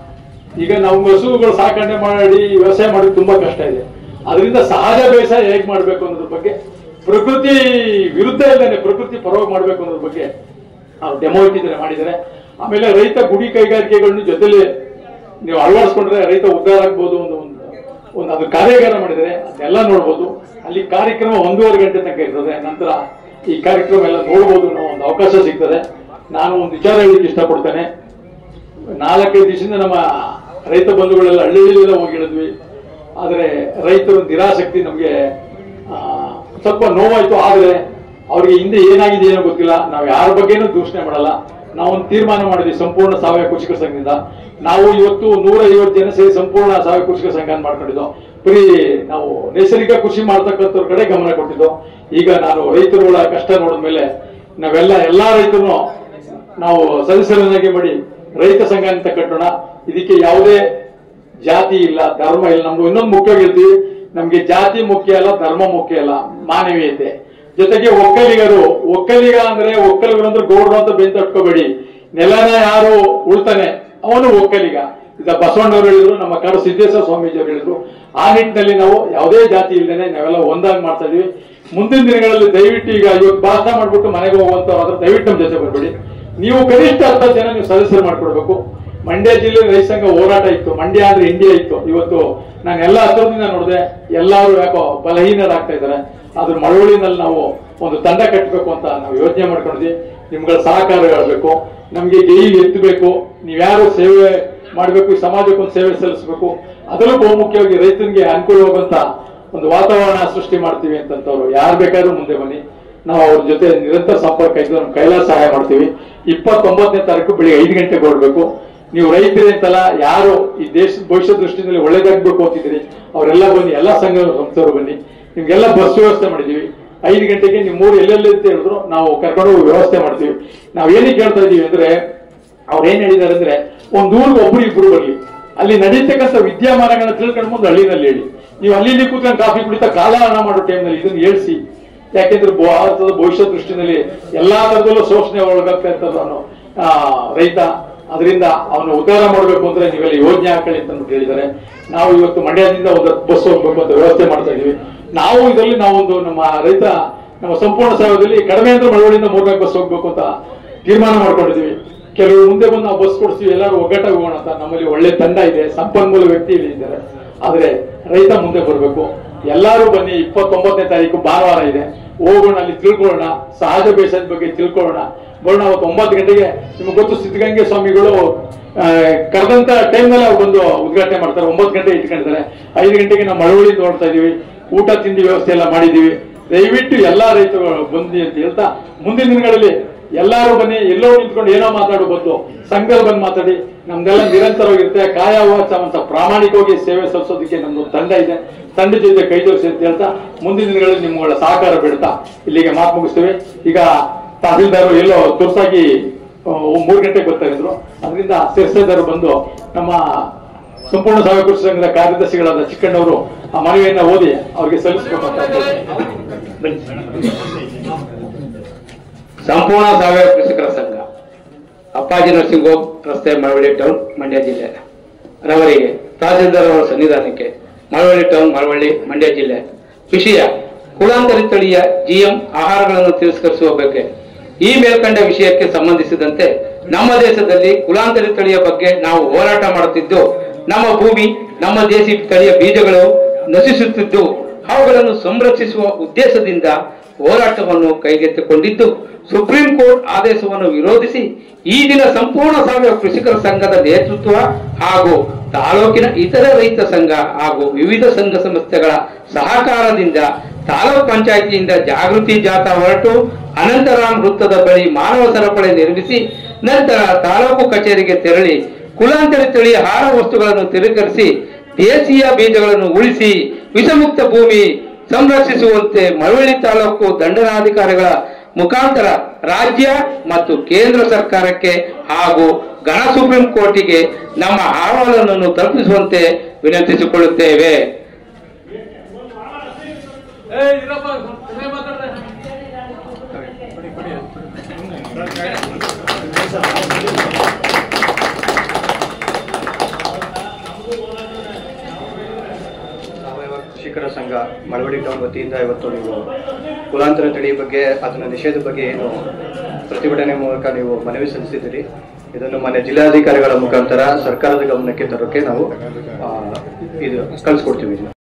ಈಗ ನಾವು ಹಸುಗಳು ಸಾಕಣೆ ಮಾಡಿ ವ್ಯವಸಾಯ ಮಾಡೋದು ತುಂಬಾ ಕಷ್ಟ ಇದೆ ಅದರಿಂದ ಸಹಜ ಬೇಸಾಯ ಹೇಗ್ ಮಾಡ್ಬೇಕು ಅನ್ನೋದ್ರ ಬಗ್ಗೆ ಪ್ರಕೃತಿ ವಿರುದ್ಧ ಇದ್ದೇನೆ ಪ್ರಕೃತಿ ಪರವಾಗಿ ಮಾಡ್ಬೇಕು ಅನ್ನೋದ್ರ ಬಗ್ಗೆ ನಾವು ಡೆಮೋ ಇಟ್ಟಿದ್ದಾರೆ ಮಾಡಿದ್ದಾರೆ ಆಮೇಲೆ ರೈತ ಗುಡಿ ಕೈಗಾರಿಕೆಗಳನ್ನ ಜೊತೆಲಿ ನೀವು ಅಳವಡಿಸ್ಕೊಂಡ್ರೆ ರೈತ ಉದ್ಧಾರ ಆಗ್ಬೋದು ಒಂದು ಒಂದು ಒಂದು ಅದು ಕಾರ್ಯಾಗಾರ ಮಾಡಿದರೆ ಅದೆಲ್ಲ ನೋಡ್ಬೋದು ಅಲ್ಲಿ ಕಾರ್ಯಕ್ರಮ ಒಂದೂವರೆ ಗಂಟೆ ತನಕ ಇರ್ತದೆ ನಂತರ ಈ ಕಾರ್ಯಕ್ರಮ ಎಲ್ಲ ನೋಡ್ಬೋದು ಅನ್ನೋ ಒಂದು ಅವಕಾಶ ಸಿಗ್ತದೆ ನಾನು ಒಂದು ವಿಚಾರ ಹೇಳಲಿಕ್ಕೆ ಇಷ್ಟಪಡ್ತೇನೆ ನಾಲ್ಕೈದು ದಿವಸದಿಂದ ನಮ್ಮ ರೈತ ಬಂಧುಗಳೆಲ್ಲ ಹಳ್ಳಿಯಲ್ಲೆಲ್ಲ ಹೋಗಿ ಹೇಳಿದ್ವಿ ಆದ್ರೆ ರೈತರು ನಿರಾಸಕ್ತಿ ನಮಗೆ ಸ್ವಲ್ಪ ನೋವಾಯ್ತು ಆದ್ರೆ ಅವ್ರಿಗೆ ಹಿಂದೆ ಏನಾಗಿದೆ ಏನೋ ಗೊತ್ತಿಲ್ಲ ನಾವು ಯಾರ ಬಗ್ಗೆನೂ ದೂಷಣೆ ಮಾಡಲ್ಲ ನಾವು ಒಂದು ತೀರ್ಮಾನ ಮಾಡಿದ್ವಿ ಸಂಪೂರ್ಣ ಸಾವಯವ ಕೃಷಿಕರ ಸಂಘದಿಂದ ನಾವು ಇವತ್ತು ನೂರ ಐವತ್ತು ಜನ ಸೇರಿ ಸಂಪೂರ್ಣ ಸಾವಯವ ಕೃಷಿಕರ ಸಂಘ ಅಂತ ಮಾಡ್ಕೊಂಡಿದ್ದು ಬರೀ ನಾವು ನೈಸರ್ಗಿಕ ಕೃಷಿ ಮಾಡ್ತಕ್ಕಂಥವ್ರ ಕಡೆ ಗಮನ ಕೊಟ್ಟಿದ್ದು ಈಗ ನಾನು ರೈತರುಗಳ ಕಷ್ಟ ನೋಡಿದ್ಮೇಲೆ ನಾವೆಲ್ಲ ಎಲ್ಲಾ ರೈತರು ನಾವು ಸದಸ್ಯರನ್ನಾಗಿ ಮಾಡಿ ರೈತ ಸಂಘ ಅಂತ ಕಟ್ಟೋಣ ಇದಕ್ಕೆ ಯಾವುದೇ ಜಾತಿ ಇಲ್ಲ ಧರ್ಮ ಇಲ್ಲ ನಮ್ದು ಇನ್ನೊಂದು ಮುಖ್ಯವಾಗಿ ಹೇಳ್ತೀವಿ ನಮ್ಗೆ ಜಾತಿ ಮುಖ್ಯ ಅಲ್ಲ ಧರ್ಮ ಮುಖ್ಯ ಅಲ್ಲ ಮಾನವೀಯತೆ ಜೊತೆಗೆ ಒಕ್ಕಲಿಗರು ಒಕ್ಕಲಿಗ ಅಂದ್ರೆ ಒಕ್ಕಲಿಗರು ಅಂದ್ರೆ ಗೌಡ್ರು ಅಂತ ಬೆಂತ ತಟ್ಕೋಬೇಡಿ ನೆಲನ ಯಾರು ಉಳ್ತಾನೆ ಅವನು ಒಕ್ಕಲಿಗ ಈಗ ಬಸವಣ್ಣವ್ರು ಹೇಳಿದ್ರು ನಮ್ಮ ಕಾಡು ಸಿದ್ದೇಶ್ವರ ಸ್ವಾಮೀಜಿ ಅವರು ಹೇಳಿದ್ರು ಆ ನಿಟ್ಟಿನಲ್ಲಿ ನಾವು ಯಾವುದೇ ಜಾತಿ ಇಲ್ಲದೇನೆ ನಾವೆಲ್ಲ ಒಂದಾಗಿ ಮಾಡ್ತಾ ಇದೀವಿ ಮುಂದಿನ ದಿನಗಳಲ್ಲಿ ದಯವಿಟ್ಟು ಈಗ ಇವತ್ತು ಭಾಷಣ ಮಾಡ್ಬಿಟ್ಟು ಮನೆಗೆ ಹೋಗುವಂತವ್ರು ದಯವಿಟ್ಟು ನಮ್ಮ ಜೊತೆ ಬರ್ಬೇಡಿ ನೀವು ಕನಿಷ್ಠ ಹತ್ತು ಜನ ನೀವು ಸದಸ್ಯರು ಮಾಡ್ಕೊಡ್ಬೇಕು ಮಂಡ್ಯ ಜಿಲ್ಲೆ ರೈತ ಸಂಘ ಹೋರಾಟ ಇತ್ತು ಮಂಡ್ಯ ಅಂದ್ರೆ ಇಂಡಿಯಾ ಇತ್ತು ಇವತ್ತು ನಾನು ಎಲ್ಲ ಹತ್ರದಿಂದ ನೋಡಿದೆ ಎಲ್ಲರೂ ಯಾಕೋ ಬಲಹೀನರಾಗ್ತಾ ಇದ್ದಾರೆ ಅದ್ರ ಮಳವಳಿನಲ್ಲಿ ನಾವು ಒಂದು ತಂಡ ಕಟ್ಟಬೇಕು ಅಂತ ನಾವು ಯೋಚನೆ ಮಾಡ್ಕೊಂಡಿದ್ವಿ ನಿಮ್ಗಳ ಸಹಕಾರ ಹೇಳ್ಬೇಕು ನಮ್ಗೆ ಜೈಲು ಎತ್ತಬೇಕು ನೀವ್ಯಾರು ಸೇವೆ ಮಾಡ್ಬೇಕು ಈ ಸಮಾಜಕ್ಕೆ ಒಂದು ಸೇವೆ ಸಲ್ಲಿಸಬೇಕು ಅದರಲ್ಲೂ ಬಹುಮುಖ್ಯವಾಗಿ ರೈತನಿಗೆ ಅನುಕೂಲವಾಗುವಂತ ಒಂದು ವಾತಾವರಣ ಸೃಷ್ಟಿ ಮಾಡ್ತೀವಿ ಅಂತಂತವ್ರು ಯಾರು ಬೇಕಾದ್ರೂ ಮುಂದೆ ಬನ್ನಿ ನಾವು ಅವ್ರ ಜೊತೆ ನಿರಂತರ ಸಂಪರ್ಕ ಇದ್ದು ನಮ್ಮ ಕೈಲಾಸ ಸಹಾಯ ಮಾಡ್ತೀವಿ ಇಪ್ಪತ್ತೊಂಬತ್ತನೇ ತಾರೀಕು ಬೆಳಿಗ್ಗೆ ಐದು ಗಂಟೆಗೆ ಹೊರಡ್ಬೇಕು ನೀವು ರೈತರೇ ಅಂತಲ್ಲ ಯಾರು ಈ ದೇಶದ ಭವಿಷ್ಯ ದೃಷ್ಟಿಯಲ್ಲಿ ಒಳ್ಳೇದಾಗ್ಬೇಕು ಅಂತಿದ್ದೀರಿ ಅವರೆಲ್ಲ ಬನ್ನಿ ಎಲ್ಲ ಸಂಘ ಸಂಸ್ಥೆಯವರು ಬನ್ನಿ ನಿಮ್ಗೆಲ್ಲ ಬಸ್ ವ್ಯವಸ್ಥೆ ಮಾಡಿದೀವಿ ಐದು ಗಂಟೆಗೆ ನಿಮ್ ಊರು ಎಲ್ಲೆಲ್ಲಿ ಅಂತ ಹೇಳಿದ್ರು ನಾವು ಕರ್ಕೊಂಡು ಹೋಗಿ ವ್ಯವಸ್ಥೆ ಮಾಡ್ತೀವಿ ನಾವ್ ಏನಕ್ಕೆ ಹೇಳ್ತಾ ಇದೀವಿ ಅಂದ್ರೆ ಅವ್ರು ಏನ್ ಹೇಳಿದಾರೆ ಅಂದ್ರೆ ಒಂದ್ ಊರಿಗೆ ಒಬ್ರು ಇಬ್ರು ಬರ್ಲಿ ಅಲ್ಲಿ ನಡೀತಕ್ಕಂಥ ವಿದ್ಯಮಾನಗಳನ್ನ ತಿಳ್ಕೊಂಡು ಮುಂದೆ ಹಳ್ಳಿನಲ್ಲಿ ಹೇಳಿ ನೀವು ಅಲ್ಲಿ ಇಲ್ಲಿ ಕೂತ್ಕೊಂಡು ಕಾಫಿ ಕುಡಿತಾ ಕಾಲಹರಣ ಮಾಡೋ ಟೈಮ್ನಲ್ಲಿ ಇದನ್ನ ಹೇಳ್ಸಿ ಯಾಕೆಂದ್ರೆ ಭಾರತದ ಭವಿಷ್ಯ ದೃಷ್ಟಿನಲ್ಲಿ ಎಲ್ಲಾ ತರದಲ್ಲೂ ಶೋಷಣೆ ಒಳಗಾಗ್ತಾ ಇರ್ತದ ಅವನು ಆ, ರೈತ ಅದರಿಂದ ಅವನು ಉದ್ಧಾರ ಮಾಡಬೇಕು ಅಂದ್ರೆ ನೀವೆಲ್ಲ ಯೋಜನೆ ಹಾಕೊಳ್ಳಿ ಅಂತ ಅಂದ್ಬಿಟ್ಟು ಹೇಳಿದ್ದಾರೆ ನಾವು ಇವತ್ತು ಮಂಡ್ಯದಿಂದ ಒಂದು ಬಸ್ ಹೋಗ್ಬೇಕು ಅಂತ ವ್ಯವಸ್ಥೆ ಮಾಡ್ತಾ ಇದೀವಿ ನಾವು ಇದರಲ್ಲಿ ನಾವೊಂದು ನಮ್ಮ ರೈತ ನಮ್ಮ ಸಂಪೂರ್ಣ ಸೇವೆಯಲ್ಲಿ ಕಡಿಮೆ ಅಂದ್ರೆ ಮಳವಳ್ಳಿಯಿಂದ ಮೂರ್ನಾಲ್ಕು ಬಸ್ ಹೋಗ್ಬೇಕು ಅಂತ ತೀರ್ಮಾನ ಮಾಡ್ಕೊಂಡಿದೀವಿ ಕೆಲವರು ಮುಂದೆ ಬಂದು ನಾವು ಬಸ್ ಕೊಡ್ತೀವಿ ಎಲ್ಲರೂ ಒಗ್ಗಟ್ಟಾಗಿ ಹೋಗೋಣ ಅಂತ ನಮ್ಮಲ್ಲಿ ಒಳ್ಳೆ ತಂಡ ಇದೆ ಸಂಪನ್ಮೂಲ ವ್ಯಕ್ತಿ ಇಲ್ಲಿ ಇದ್ದಾರೆ ಆದ್ರೆ ರೈತ ಮುಂದೆ ಬರಬೇಕು ಎಲ್ಲರೂ ಬನ್ನಿ ಇಪ್ಪತ್ತೊಂಬತ್ತನೇ ತಾರೀಕು ಭಾನುವಾರ ಇದೆ ಹೋಗೋಣ ಅಲ್ಲಿ ತಿಳ್ಕೊಳ್ಳೋಣ ಸಹಜ ಬೇಸಾಯದ ಬಗ್ಗೆ ತಿಳ್ಕೊಳ್ಳೋಣ ಬರೋಣ ಅವತ್ತು ಒಂಬತ್ತು ಗಂಟೆಗೆ ನಿಮ್ಗೆ ಗೊತ್ತು ಸಿದ್ಧಗಂಗೆ ಸ್ವಾಮಿಗಳು ಆ, ಕರೆದಂತ ಟೈಮ್ನಲ್ಲಿ ಅವ್ರು ಬಂದು ಉದ್ಘಾಟನೆ ಮಾಡ್ತಾರೆ ಒಂಬತ್ತು ಗಂಟೆ ಇಟ್ಕೊಂಡಿದ್ದಾರೆ ಐದು ಗಂಟೆಗೆ ನಾವು ಮಳವಳ್ಳಿ ನೋಡ್ತಾ ಇದೀವಿ ಊಟ ತಿಂಡಿ ವ್ಯವಸ್ಥೆ ಎಲ್ಲ ಮಾಡಿದೀವಿ ದಯವಿಟ್ಟು ಎಲ್ಲಾ ರೈತರು ಬಂದಿ ಅಂತ ಹೇಳ್ತಾ ಮುಂದಿನ ದಿನಗಳಲ್ಲಿ ಎಲ್ಲಾರು ಬನ್ನಿ ಎಲ್ಲೋ ನಿಂತ್ಕೊಂಡು ಏನೋ ಮಾತಾಡೋ ಬದಲು ಸಂಘದಲ್ಲಿ ಬಂದು ಮಾತಾಡಿ ನಮ್ದೆಲ್ಲ ನಿರಂತರವಾಗಿರುತ್ತೆ ಕಾಯ ವಾಚ ಅಂತ ಪ್ರಾಮಾಣಿಕವಾಗಿ ಸೇವೆ ಸಲ್ಲಿಸೋದಕ್ಕೆ ನಮ್ದು ತಂಡ ಇದೆ ತಂಡ ಜೊತೆ ಕೈ ಜೋಡಿಸಿ ಅಂತ ಹೇಳ್ತಾ ಮುಂದಿನ ದಿನಗಳಲ್ಲಿ ನಿಮ್ಮಗಳ ಸಹಕಾರ ಬಿಡ್ತಾ ಇಲ್ಲಿಗೆ ಮಾತು ಮುಗಿಸ್ತೇವೆ ಈಗ ತಹಸೀಲ್ದಾರು ಎಲ್ಲೋ ತುರ್ಸಾಗಿ ಆ, ಮೂರು ಗಂಟೆಗೆ ಬರ್ತಾ ಇದ್ರು ಅದರಿಂದ ಸಿರ್ಸೇದಾರು ಬಂದು ನಮ್ಮ ಸಂಪೂರ್ಣ ಸಾವಯವ ಕೃಷಿ ಸಂಘದ ಕಾರ್ಯದರ್ಶಿಗಳಾದ ಚಿಕ್ಕಣ್ಣವರು ಆ ಮನವಿಯನ್ನ ಓದಿ ಅವ್ರಿಗೆ ಸಲ್ಲಿಸಬೇಕಂತ ಸಂಪೂರ್ಣ ಸಾವಯವ ಕೃಷಿಕರ ಸಂಘ ಅಪ್ಪಾಜಿ ನರ್ಸಿಂಗ್ ಹೋಮ್ ರಸ್ತೆ ಮಳವಳ್ಳಿ ಟೌನ್ ಮಂಡ್ಯ ಜಿಲ್ಲೆ ರವರಿಗೆ ತಹಸೀಲ್ದಾರ್ ಅವರ ಸನ್ನಿಧಾನಕ್ಕೆ ಮಳವಳ್ಳಿ ಟೌನ್ ಮಳವಳ್ಳಿ ಮಂಡ್ಯ ಜಿಲ್ಲೆ ವಿಷಯ ಕುಲಾಂತರಿ ತಳಿಯ ಜಿಎಂ ಆಹಾರಗಳನ್ನು ತಿರಸ್ಕರಿಸುವ ಬಗ್ಗೆ ಈ ಮೇಲ್ಕಂಡ ವಿಷಯಕ್ಕೆ ಸಂಬಂಧಿಸಿದಂತೆ ನಮ್ಮ ದೇಶದಲ್ಲಿ ಕುಲಾಂತರಿ ತಳಿಯ ಬಗ್ಗೆ ನಾವು ಹೋರಾಟ ಮಾಡುತ್ತಿದ್ದು ನಮ್ಮ ಭೂಮಿ ನಮ್ಮ ದೇಶಿ ತಳಿಯ ಬೀಜಗಳು ನಶಿಸುತ್ತಿದ್ದು ಅವುಗಳನ್ನು ಸಂರಕ್ಷಿಸುವ ಉದ್ದೇಶದಿಂದ ಹೋರಾಟವನ್ನು ಕೈಗೆತ್ತಿಕೊಂಡಿದ್ದು ಸುಪ್ರೀಂ ಕೋರ್ಟ್ ಆದೇಶವನ್ನು ವಿರೋಧಿಸಿ ಈ ದಿನ ಸಂಪೂರ್ಣ ಸಾವಯವ ಕೃಷಿಕರ ಸಂಘದ ನೇತೃತ್ವ ಹಾಗೂ ತಾಲೂಕಿನ ಇತರ ರೈತ ಸಂಘ ಹಾಗೂ ವಿವಿಧ ಸಂಘ ಸಂಸ್ಥೆಗಳ ಸಹಕಾರದಿಂದ ತಾಲೂಕ್ ಪಂಚಾಯಿತಿಯಿಂದ ಜಾಗೃತಿ ಜಾಥಾ ಹೊರಟು ಅನಂತರಾಮ್ ವೃತ್ತದ ಬಳಿ ಮಾನವ ಸರಪಳಿ ನಿರ್ಮಿಸಿ ನಂತರ ತಾಲೂಕು ಕಚೇರಿಗೆ ತೆರಳಿ ಕುಲಾಂತರಿ ತಳಿ ಆಹಾರ ವಸ್ತುಗಳನ್ನು ತಿರಸ್ಕರಿಸಿ ದೇಶೀಯ ಬೀಜಗಳನ್ನು ಉಳಿಸಿ ವಿಷಮುಕ್ತ ಭೂಮಿ ಸಂರಕ್ಷಿಸುವಂತೆ ಮಳವಳ್ಳಿ ತಾಲೂಕು ದಂಡನಾಧಿಕಾರಿಗಳ ಮುಖಾಂತರ ರಾಜ್ಯ ಮತ್ತು ಕೇಂದ್ರ ಸರ್ಕಾರಕ್ಕೆ ಹಾಗೂ ಗಣ ಸುಪ್ರೀಂ ಕೋರ್ಟಿಗೆ ನಮ್ಮ ಅಹವಾಲನ್ನು ತಲುಪಿಸುವಂತೆ ವಿನಂತಿಸಿಕೊಳ್ಳುತ್ತೇವೆ ಸಾವಯವ ಕೃಷಿಕರ ಸಂಘ ಮಳವಳ್ಳಿ ಟೌನ್ ವತಿಯಿಂದ ಇವತ್ತು ನೀವು ಕುಲಾಂತರ ತಳಿ ಬಗ್ಗೆ ಅದನ್ನ ನಿಷೇಧ ಬಗ್ಗೆ ಏನು ಪ್ರತಿಭಟನೆ ಮೂಲಕ ನೀವು ಮನವಿ ಸಲ್ಲಿಸಿದ್ದೀರಿ ಇದನ್ನು ಮಾನ್ಯ ಜಿಲ್ಲಾಧಿಕಾರಿಗಳ ಮುಖಾಂತರ ಸರ್ಕಾರದ ಗಮನಕ್ಕೆ ತರೋಕೆ ನಾವು ಆ, ಇದು ಕಳಿಸ್ಕೊಡ್ತೀವಿ